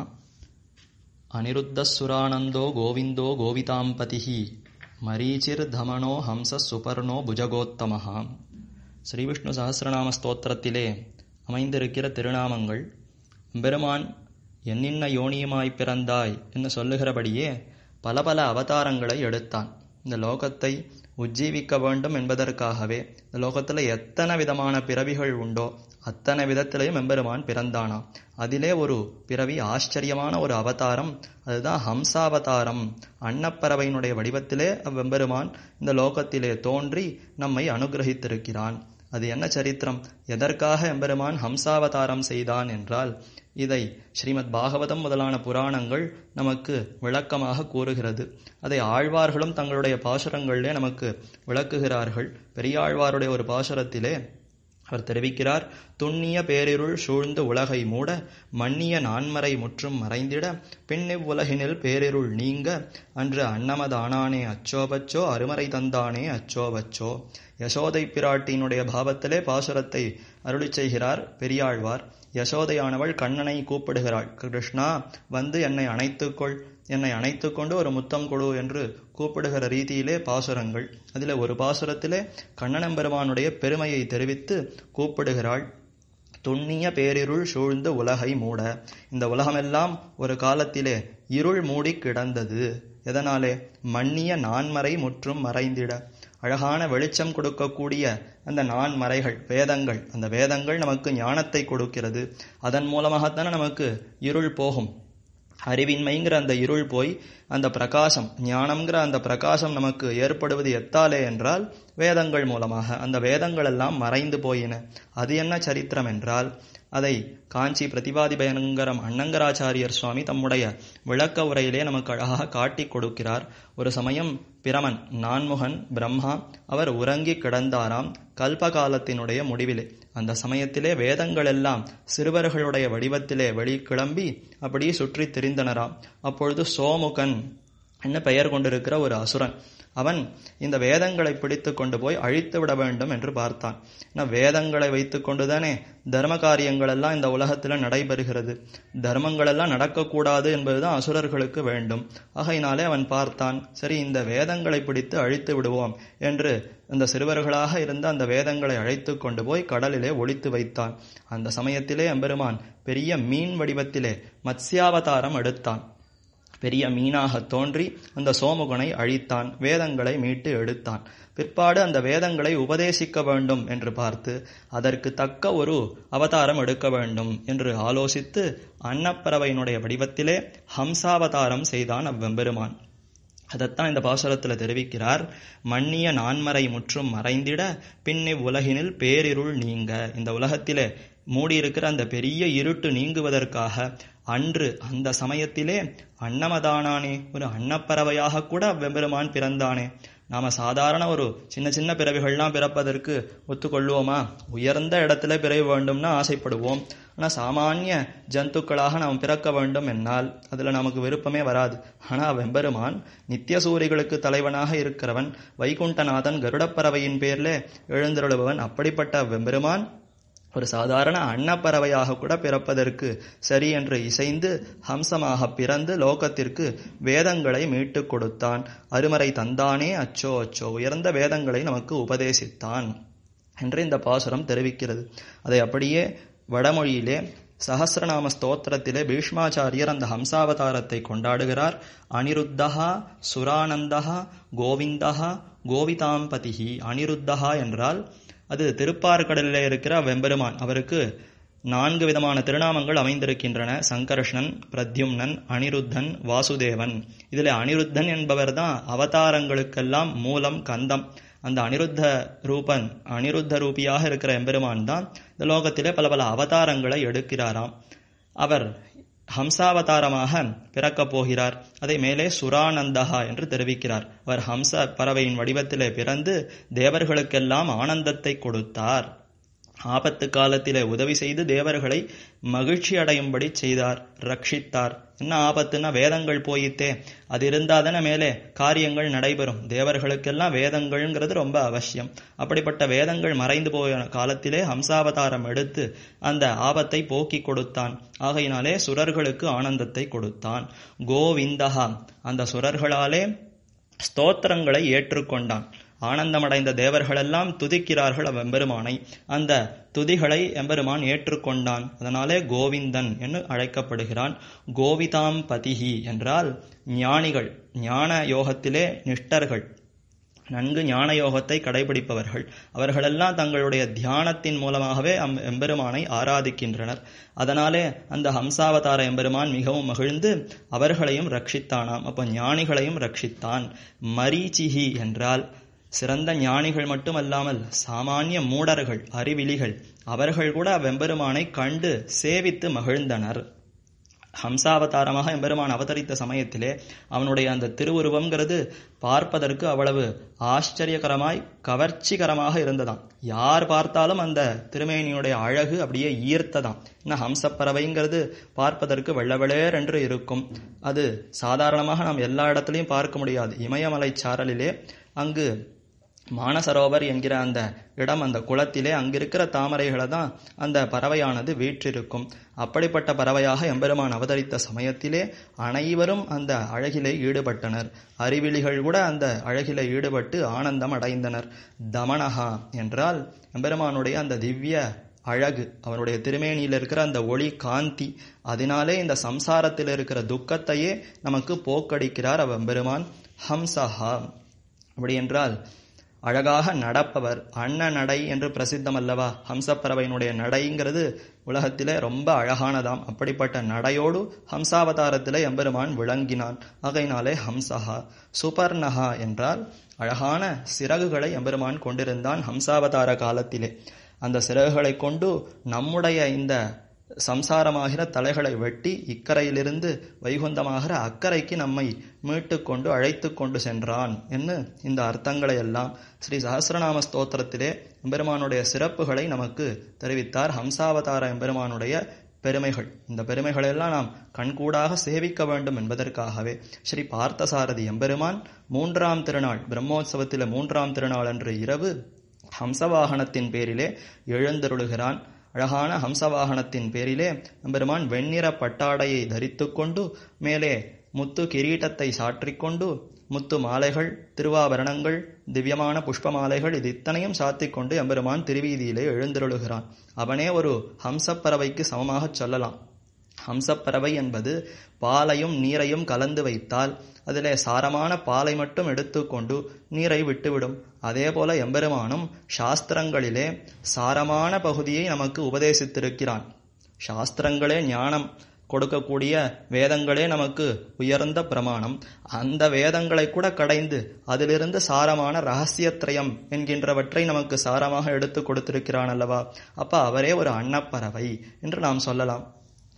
அனிருத்தசுரானந்தோ கோவிந்தோ கோவிதாம்பதிஹி மரீச்சிர்தமனோ ஹம்ச சுபர்ணோ புஜகோத்தமஹா ஸ்ரீவிஷ்ணு சஹசிரநாம ஸ்தோத்திரத்திலே அமைந்திருக்கிற திருநாமங்கள் பெருமான் என்னின்ன யோனியுமாய் பிறந்தாய் என்று சொல்லுகிறபடியே பல பல அவதாரங்களை எடுத்தான் இந்த லோகத்தை உஜ்ஜீவிக்க வேண்டும் என்பதற்காகவே இந்த லோகத்தில் எத்தனை விதமான பிறவிகள் உண்டோ அத்தனை விதத்திலையும் எம்பெருமான் பிறந்தானாம் அதிலே ஒரு பிறவி ஆச்சரியமான ஒரு அவதாரம் அதுதான் ஹம்சாவதாரம் அன்னப்பறவையினுடைய வடிவத்திலே அவ்வெம்பெருமான் இந்த லோகத்திலே தோன்றி நம்மை அனுகிரகித்திருக்கிறான் அது என்ன சரித்திரம் எதற்காக எம்பெருமான் ஹம்சாவதாரம் செய்தான் என்றால் இதை ஸ்ரீமத் பாகவதம் முதலான புராணங்கள் நமக்கு விளக்கமாக கூறுகிறது அதை ஆழ்வார்களும் தங்களுடைய பாசுரங்களிலே நமக்கு விளக்குகிறார்கள் பெரியாழ்வாருடைய ஒரு பாசுரத்திலே அவர் தெரிவிக்கிறார் துண்ணிய பேரிருள் சூழ்ந்து உலகை மூட மன்னிய நான்மறை முற்றும் மறைந்திட பின்னிவ்வுலகினில் பேரிருள் நீங்க அன்று அன்னமதானானே அச்சோபச்சோ அருமறை தந்தானே அச்சோபச்சோ யசோதை பிராட்டியினுடைய பாவத்திலே பாசுரத்தை அருளி செய்கிறார் பெரியாழ்வார் யசோதையானவள் கண்ணனை கூப்பிடுகிறாள் கிருஷ்ணா வந்து என்னை அணைத்துக்கொள் என்னை அணைத்துக்கொண்டு ஒரு முத்தம் கொடு என்று கூப்பிடுகிற ரீதியிலே பாசுரங்கள் அதில் ஒரு பாசுரத்திலே கண்ணனம்பெருமானுடைய பெருமையை தெரிவித்து கூப்பிடுகிறாள் துண்ணிய பேரிருள் சூழ்ந்து உலகை மூட இந்த உலகமெல்லாம் ஒரு காலத்திலே இருள் மூடி கிடந்தது எதனாலே மன்னிய நான்மறை முற்றும் மறைந்திட அழகான வெளிச்சம் கொடுக்கக்கூடிய அந்த நான்மறைகள் வேதங்கள் அந்த வேதங்கள் நமக்கு ஞானத்தை கொடுக்கிறது அதன் மூலமாகத்தானே நமக்கு இருள் போகும் அறிவின்மைங்கிற அந்த இருள் போய் அந்த பிரகாசம் ஞானம்ங்கிற அந்த பிரகாசம் நமக்கு ஏற்படுவது எத்தாலே என்றால் வேதங்கள் மூலமாக அந்த வேதங்கள் எல்லாம் மறைந்து போயின அது என்ன சரித்திரம் என்றால் அதை காஞ்சி பிரதிவாதி பயங்கரம் அண்ணங்கராச்சாரியர் சுவாமி தம்முடைய விளக்க உரையிலே நமக்கு அழகாக காட்டி கொடுக்கிறார் ஒரு சமயம் பிரமன் நான்முகன் பிரம்மா அவர் உறங்கி கிடந்தாராம் கல்ப காலத்தினுடைய முடிவிலே அந்த சமயத்திலே வேதங்கள் எல்லாம் சிறுவர்களுடைய வடிவத்திலே வெளிக்கிளம்பி அப்படியே சுற்றி திரிந்தனராம் அப்பொழுது சோமுகன் என்ன பெயர் கொண்டிருக்கிற ஒரு அசுரன் அவன் இந்த வேதங்களை பிடித்து கொண்டு போய் அழித்து விட வேண்டும் என்று பார்த்தான் ஏன்னா வேதங்களை வைத்து கொண்டுதானே தர்ம காரியங்கள் எல்லாம் இந்த உலகத்தில் நடைபெறுகிறது தர்மங்கள் எல்லாம் நடக்கக்கூடாது என்பதுதான் அசுரர்களுக்கு வேண்டும் ஆகையினாலே அவன் பார்த்தான் சரி இந்த வேதங்களை பிடித்து அழித்து விடுவோம் என்று அந்த சிறுவர்களாக இருந்த அந்த வேதங்களை அழைத்து கொண்டு போய் கடலிலே ஒழித்து வைத்தான் அந்த சமயத்திலே எம்பெருமான் பெரிய மீன் வடிவத்திலே மத்ஸ்யாவதாரம் எடுத்தான் பெரிய மீனாக தோன்றி அந்த சோமுகனை அழித்தான் வேதங்களை மீட்டு எடுத்தான் பிற்பாடு அந்த வேதங்களை உபதேசிக்க வேண்டும் என்று பார்த்து அதற்கு தக்க ஒரு அவதாரம் எடுக்க வேண்டும் என்று ஆலோசித்து அன்னப்பறவையினுடைய வடிவத்திலே ஹம்சாவதாரம் செய்தான் அவ்வெம்பெருமான் அதைத்தான் இந்த பாசுரத்தில் தெரிவிக்கிறார் மன்னிய நான்மறை முற்றும் மறைந்திட பின்னி உலகினில் பேரிருள் நீங்க இந்த உலகத்திலே மூடியிருக்கிற அந்த பெரிய இருட்டு நீங்குவதற்காக அன்று அந்த சமயத்திலே அன்னமதானானே ஒரு அன்னப்பறவையாக கூட வெம்பெருமான் பிறந்தானே நாம சாதாரண ஒரு சின்ன சின்ன பிறவிகள்லாம் பிறப்பதற்கு ஒத்துக்கொள்வோமா உயர்ந்த இடத்துல பிறவி வேண்டும்னு ஆசைப்படுவோம் ஆனா சாமானிய ஜந்துக்களாக நாம் பிறக்க வேண்டும் என்னால் அதுல நமக்கு விருப்பமே வராது ஆனா வெம்பெருமான் நித்திய சூரிகளுக்கு தலைவனாக இருக்கிறவன் வைகுண்டநாதன் கருடப்பறவையின் பேர்ல எழுந்தருளுபவன் அப்படிப்பட்ட வெம்பெருமான் ஒரு சாதாரண அன்னப்பறவையாக கூட பிறப்பதற்கு சரி என்று இசைந்து ஹம்சமாக பிறந்து லோகத்திற்கு வேதங்களை மீட்டுக் கொடுத்தான் அருமறை தந்தானே அச்சோ அச்சோ உயர்ந்த வேதங்களை நமக்கு உபதேசித்தான் என்று இந்த பாசுரம் தெரிவிக்கிறது அதை அப்படியே வடமொழியிலே சஹசிரநாம ஸ்தோத்திரத்திலே பீஷ்மாச்சாரியர் அந்த ஹம்சாவதாரத்தை கொண்டாடுகிறார் அனிருத்தகா சுரானந்தகா கோவிந்தகா கோவிதாம்பதிஹி அனிருத்தகா என்றால் அது திருப்பார்கடலிலே இருக்கிற வெம்பெருமான் அவருக்கு நான்கு விதமான திருநாமங்கள் அமைந்திருக்கின்றன சங்கர்ஷ்ணன் பிரத்யும்னன் அனிருத்தன் வாசுதேவன் இதில் அனிருத்தன் என்பவர் தான் அவதாரங்களுக்கெல்லாம் மூலம் கந்தம் அந்த அனிருத்த ரூபன் அனிருத்த ரூபியாக இருக்கிற எம்பெருமான் தான் இந்த லோகத்திலே பல பல அவதாரங்களை எடுக்கிறாராம் அவர் ஹம்சாவதாரமாக பிறக்கப் போகிறார் அதை மேலே சுரானந்தகா என்று தெரிவிக்கிறார் அவர் ஹம்ச பறவையின் வடிவத்திலே பிறந்து தேவர்களுக்கெல்லாம் ஆனந்தத்தை கொடுத்தார் ஆபத்து காலத்திலே உதவி செய்து தேவர்களை மகிழ்ச்சி அடையும்படி செய்தார் ரட்சித்தார் என்ன ஆபத்துன்னா வேதங்கள் போயித்தே அது இருந்தாதானே மேலே காரியங்கள் நடைபெறும் தேவர்களுக்கெல்லாம் வேதங்கள்ங்கிறது ரொம்ப அவசியம் அப்படிப்பட்ட வேதங்கள் மறைந்து போய காலத்திலே ஹம்சாவதாரம் எடுத்து அந்த ஆபத்தை போக்கி கொடுத்தான் ஆகையினாலே சுரர்களுக்கு ஆனந்தத்தை கொடுத்தான் கோவிந்தகா அந்த சுரர்களாலே ஸ்தோத்திரங்களை ஏற்றுக்கொண்டான் ஆனந்தமடைந்த தேவர்களெல்லாம் துதிக்கிறார்கள் எம்பெருமானை அந்த துதிகளை எம்பெருமான் ஏற்றுக்கொண்டான் அதனாலே கோவிந்தன் என்று அழைக்கப்படுகிறான் கோவிதாம் பதிஹி என்றால் ஞானிகள் ஞான யோகத்திலே நிஷ்டர்கள் நன்கு ஞான யோகத்தை கடைபிடிப்பவர்கள் அவர்களெல்லாம் தங்களுடைய தியானத்தின் மூலமாகவே அம் எம்பெருமானை ஆராதிக்கின்றனர் அதனாலே அந்த ஹம்சாவதார எம்பெருமான் மிகவும் மகிழ்ந்து அவர்களையும் ரட்சித்தானாம் அப்போ ஞானிகளையும் ரட்சித்தான் மரீச்சிஹி என்றால் சிறந்த ஞானிகள் மட்டுமல்லாமல் சாமானிய மூடர்கள் அறிவிலிகள் அவர்கள் கூட வெம்பெருமானை கண்டு சேவித்து மகிழ்ந்தனர் ஹம்சாவதாரமாக எம்பெருமான் அவதரித்த சமயத்திலே அவனுடைய அந்த திருவுருவம்ங்கிறது பார்ப்பதற்கு அவ்வளவு ஆச்சரியகரமாய் கவர்ச்சிகரமாக இருந்ததாம் யார் பார்த்தாலும் அந்த திருமேனியுடைய அழகு அப்படியே ஈர்த்ததாம் இன்னும் ஹம்சப்பறவைங்கிறது பார்ப்பதற்கு வெள்ளவெளேர் என்று இருக்கும் அது சாதாரணமாக நாம் எல்லா இடத்துலையும் பார்க்க முடியாது இமயமலை சாரலிலே அங்கு மானசரோவர் என்கிற அந்த இடம் அந்த குளத்திலே அங்கிருக்கிற தாமரைகளை தான் அந்த பறவையானது வீற்றிருக்கும் அப்படிப்பட்ட பறவையாக எம்பெருமான் அவதரித்த சமயத்திலே அனைவரும் அந்த அழகிலே ஈடுபட்டனர் அறிவிலிகள் கூட அந்த அழகிலே ஈடுபட்டு ஆனந்தம் அடைந்தனர் தமனஹா என்றால் எம்பெருமானுடைய அந்த திவ்ய அழகு அவனுடைய திருமேனியில் இருக்கிற அந்த ஒளி காந்தி அதனாலே இந்த சம்சாரத்தில் இருக்கிற துக்கத்தையே நமக்கு போக்கடிக்கிறார் அவெம்பெருமான் ஹம்சஹா அப்படி என்றால் அழகாக நடப்பவர் அன்ன நடை என்று பிரசித்தம் அல்லவா ஹம்சப்பறவையினுடைய நடைங்கிறது உலகத்திலே ரொம்ப அழகானதாம் அப்படிப்பட்ட நடையோடு ஹம்சாவதாரத்திலே எம்பெருமான் விளங்கினான் ஆகையினாலே ஹம்சஹா சுபர்ணஹா என்றால் அழகான சிறகுகளை எம்பெருமான் கொண்டிருந்தான் ஹம்சாவதார காலத்திலே அந்த சிறகுகளை கொண்டு நம்முடைய இந்த சம்சாரமாகிற தலைகளை வெட்டி இக்கரையிலிருந்து வைகுந்தமாகிற அக்கறைக்கு நம்மை மீட்டு கொண்டு அழைத்து கொண்டு சென்றான் என்று இந்த அர்த்தங்களை எல்லாம் ஸ்ரீ சஹசிரநாம ஸ்தோத்திரத்திலே எம்பெருமானுடைய சிறப்புகளை நமக்கு தெரிவித்தார் ஹம்சாவதார எம்பெருமானுடைய பெருமைகள் இந்த பெருமைகளெல்லாம் நாம் கண்கூடாக சேவிக்க வேண்டும் என்பதற்காகவே ஸ்ரீ பார்த்தசாரதி எம்பெருமான் மூன்றாம் திருநாள் பிரம்மோற்சவத்தில மூன்றாம் திருநாள் அன்று இரவு ஹம்சவாகனத்தின் பேரிலே எழுந்தருளுகிறான் அழகான ஹம்சவாகனத்தின் பேரிலே எம்பெருமான் வெண்ணிற பட்டாடையை தரித்து கொண்டு மேலே முத்து கிரீட்டத்தை சாற்றிக்கொண்டு முத்து மாலைகள் திருவாபரணங்கள் திவ்யமான புஷ்ப மாலைகள் இது இத்தனையும் சாத்திக் கொண்டு எம்பெருமான் திருவீதியிலே எழுந்தருளுகிறான் அவனே ஒரு ஹம்சப்பறவைக்கு சமமாகச் சொல்லலாம் ஹம்சப்பறவை என்பது பாலையும் நீரையும் கலந்து வைத்தால் அதிலே சாரமான பாலை மட்டும் எடுத்துக்கொண்டு நீரை விட்டுவிடும் அதே போல எம்பெருமானும் சாஸ்திரங்களிலே சாரமான பகுதியை நமக்கு உபதேசித்திருக்கிறான் சாஸ்திரங்களே ஞானம் கொடுக்கக்கூடிய வேதங்களே நமக்கு உயர்ந்த பிரமாணம் அந்த வேதங்களை கூட கடைந்து அதிலிருந்து சாரமான ரகசியத்ரயம் என்கின்றவற்றை நமக்கு சாரமாக எடுத்து கொடுத்திருக்கிறான் அல்லவா அப்ப அவரே ஒரு அன்னப்பறவை என்று நாம் சொல்லலாம்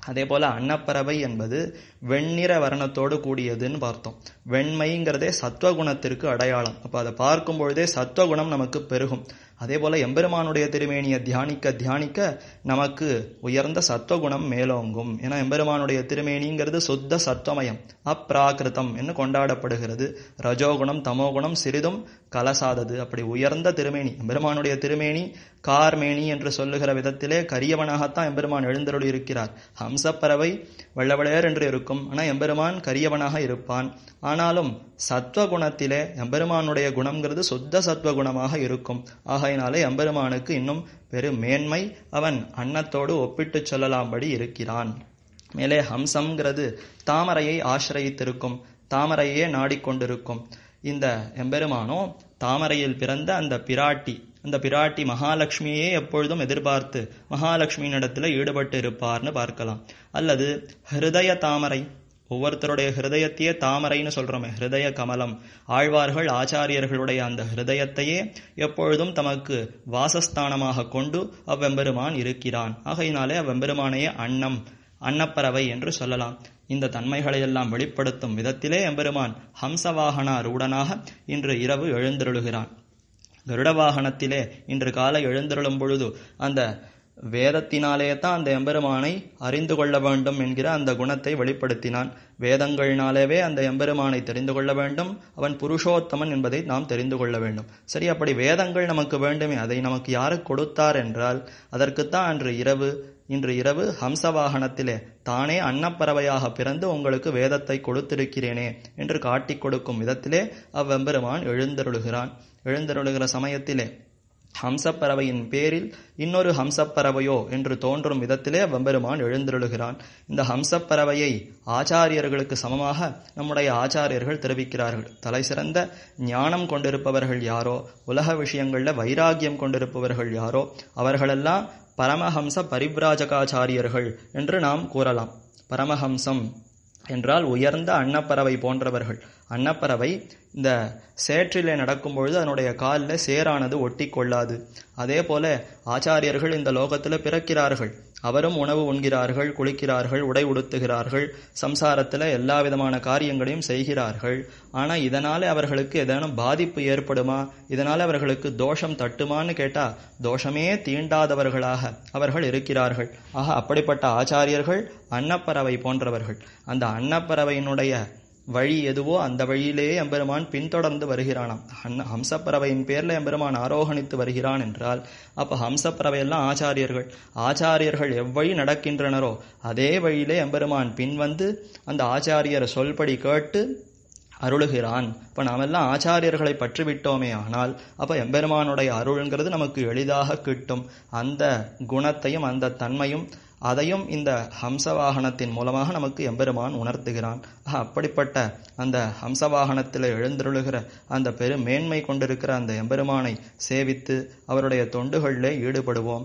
அதே போல அன்னப்பறவை என்பது வெண்ணிற வர்ணத்தோடு கூடியதுன்னு பார்த்தோம் வெண்மைங்கிறதே சத்வகுணத்திற்கு அடையாளம் அப்ப அதை பார்க்கும் பொழுதே சத்வகுணம் நமக்கு பெருகும் அதே போல எம்பெருமானுடைய திருமேனியை தியானிக்க தியானிக்க நமக்கு உயர்ந்த சத்வகுணம் மேலோங்கும் ஏன்னா எம்பெருமானுடைய திருமேனிங்கிறது சுத்த சத்வமயம் அப்ராகிருதம் என்று கொண்டாடப்படுகிறது ரஜோகுணம் தமோகுணம் சிறிதும் கலசாதது அப்படி உயர்ந்த திருமேனி எம்பெருமானுடைய திருமேனி கார்மேனி என்று சொல்லுகிற விதத்திலே கரியவனாகத்தான் எம்பெருமான் எழுந்தருளி இருக்கிறார் ஹம்சப்பறவை வெள்ளவளையர் என்று இருக்கும் ஆனால் எம்பெருமான் கரியவனாக இருப்பான் ஆனாலும் சத்வகுணத்திலே எம்பெருமானுடைய குணம்ங்கிறது சுத்த சத்வகுணமாக இருக்கும் ஆகையினாலே எம்பெருமானுக்கு இன்னும் பெரும் மேன்மை அவன் அன்னத்தோடு ஒப்பிட்டுச் சொல்லலாம்படி இருக்கிறான் மேலே ஹம்சம்ங்கிறது தாமரையை ஆசிரயித்திருக்கும் தாமரையே நாடிக்கொண்டிருக்கும் இந்த எம்பெருமானோ தாமரையில் பிறந்த அந்த பிராட்டி அந்த பிராட்டி மகாலட்சுமியே எப்பொழுதும் எதிர்பார்த்து மகாலட்சுமியினிடத்தில் ஈடுபட்டு இருப்பார்னு பார்க்கலாம் அல்லது ஹிருதய தாமரை ஒவ்வொருத்தருடைய ஹிருதயத்தையே தாமரைன்னு சொல்றோமே ஹிருதய கமலம் ஆழ்வார்கள் ஆச்சாரியர்களுடைய அந்த ஹிருதயத்தையே எப்பொழுதும் தமக்கு வாசஸ்தானமாக கொண்டு அவ்வெம்பெருமான் இருக்கிறான் ஆகையினாலே அவ்வெம்பெருமானையே அன்னம் அன்னப்பறவை என்று சொல்லலாம் இந்த தன்மைகளை எல்லாம் வெளிப்படுத்தும் விதத்திலே எம்பெருமான் ஹம்சவாகனார் உடனாக இன்று இரவு எழுந்தருளுகிறான் கருட வாகனத்திலே இன்று காலை எழுந்தருளும் பொழுது அந்த வேதத்தினாலே தான் அந்த எம்பெருமானை அறிந்து கொள்ள வேண்டும் என்கிற அந்த குணத்தை வெளிப்படுத்தினான் வேதங்கள்னாலேவே அந்த எம்பெருமானை தெரிந்து கொள்ள வேண்டும் அவன் புருஷோத்தமன் என்பதை நாம் தெரிந்து கொள்ள வேண்டும் சரி அப்படி வேதங்கள் நமக்கு வேண்டுமே அதை நமக்கு யாரு கொடுத்தார் என்றால் அதற்குத்தான் அன்று இரவு இன்று இரவு ஹம்சவாகனத்திலே தானே அன்னப்பறவையாக பிறந்து உங்களுக்கு வேதத்தை கொடுத்திருக்கிறேனே என்று காட்டிக் கொடுக்கும் விதத்திலே அவ்வெம்பெருமான் எழுந்தருளுகிறான் எழுந்தருளுகிற சமயத்திலே ஹம்சப்பறவையின் பேரில் இன்னொரு ஹம்சப்பறவையோ என்று தோன்றும் விதத்திலே வெம்பெருமான் எழுந்தருளுகிறான் இந்த ஹம்சப்பறவையை ஆச்சாரியர்களுக்கு சமமாக நம்முடைய ஆச்சாரியர்கள் தெரிவிக்கிறார்கள் தலை சிறந்த ஞானம் கொண்டிருப்பவர்கள் யாரோ உலக விஷயங்கள்ல வைராகியம் கொண்டிருப்பவர்கள் யாரோ அவர்களெல்லாம் பரமஹம்ச பரிவ்ராஜகாச்சாரியர்கள் என்று நாம் கூறலாம் பரமஹம்சம் என்றால் உயர்ந்த அன்னப்பறவை போன்றவர்கள் அன்னப்பறவை இந்த சேற்றிலே நடக்கும் பொழுது அதனுடைய காலில் சேரானது ஒட்டி கொள்ளாது அதே போல ஆச்சாரியர்கள் இந்த லோகத்தில் பிறக்கிறார்கள் அவரும் உணவு உண்கிறார்கள் குளிக்கிறார்கள் உடை உடுத்துகிறார்கள் சம்சாரத்தில் எல்லா விதமான காரியங்களையும் செய்கிறார்கள் ஆனால் இதனால அவர்களுக்கு ஏதேனும் பாதிப்பு ஏற்படுமா இதனால அவர்களுக்கு தோஷம் தட்டுமான்னு கேட்டா தோஷமே தீண்டாதவர்களாக அவர்கள் இருக்கிறார்கள் ஆக அப்படிப்பட்ட ஆச்சாரியர்கள் அன்னப்பறவை போன்றவர்கள் அந்த அன்னப்பறவையினுடைய வழி எதுவோ அந்த வழியிலேயே எம்பெருமான் பின்தொடர்ந்து வருகிறானாம் அன்ன ஹம்சப்பறவையின் பேர்ல எம்பெருமான் ஆரோகணித்து வருகிறான் என்றால் அப்ப ஹம்சப்பறவை எல்லாம் ஆச்சாரியர்கள் ஆச்சாரியர்கள் எவ்வழி நடக்கின்றனரோ அதே வழியிலே எம்பெருமான் பின்வந்து அந்த ஆச்சாரியர் சொல்படி கேட்டு அருளுகிறான் இப்ப நாமெல்லாம் ஆச்சாரியர்களை பற்றி விட்டோமே ஆனால் அப்ப எம்பெருமானுடைய அருள்ங்கிறது நமக்கு எளிதாக கிட்டும் அந்த குணத்தையும் அந்த தன்மையும் அதையும் இந்த ஹம்சவாகனத்தின் மூலமாக நமக்கு எம்பெருமான் உணர்த்துகிறான் அப்படிப்பட்ட அந்த ஹம்சவாகனத்தில் எழுந்தருளுகிற அந்த பெரும் மேன்மை கொண்டிருக்கிற அந்த எம்பெருமானை சேவித்து அவருடைய தொண்டுகளிலே ஈடுபடுவோம்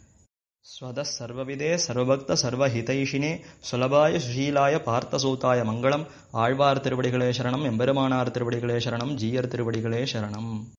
ஸ்வத சர்வவிதே சர்வபக்த சர்வஹிதைஷினே சுலபாய சுஷீலாய பார்த்தசூதாய மங்களம் ஆழ்வார் திருவடிகளே சரணம் எம்பெருமானார் திருவடிகளே சரணம் ஜீயர் திருவடிகளே சரணம்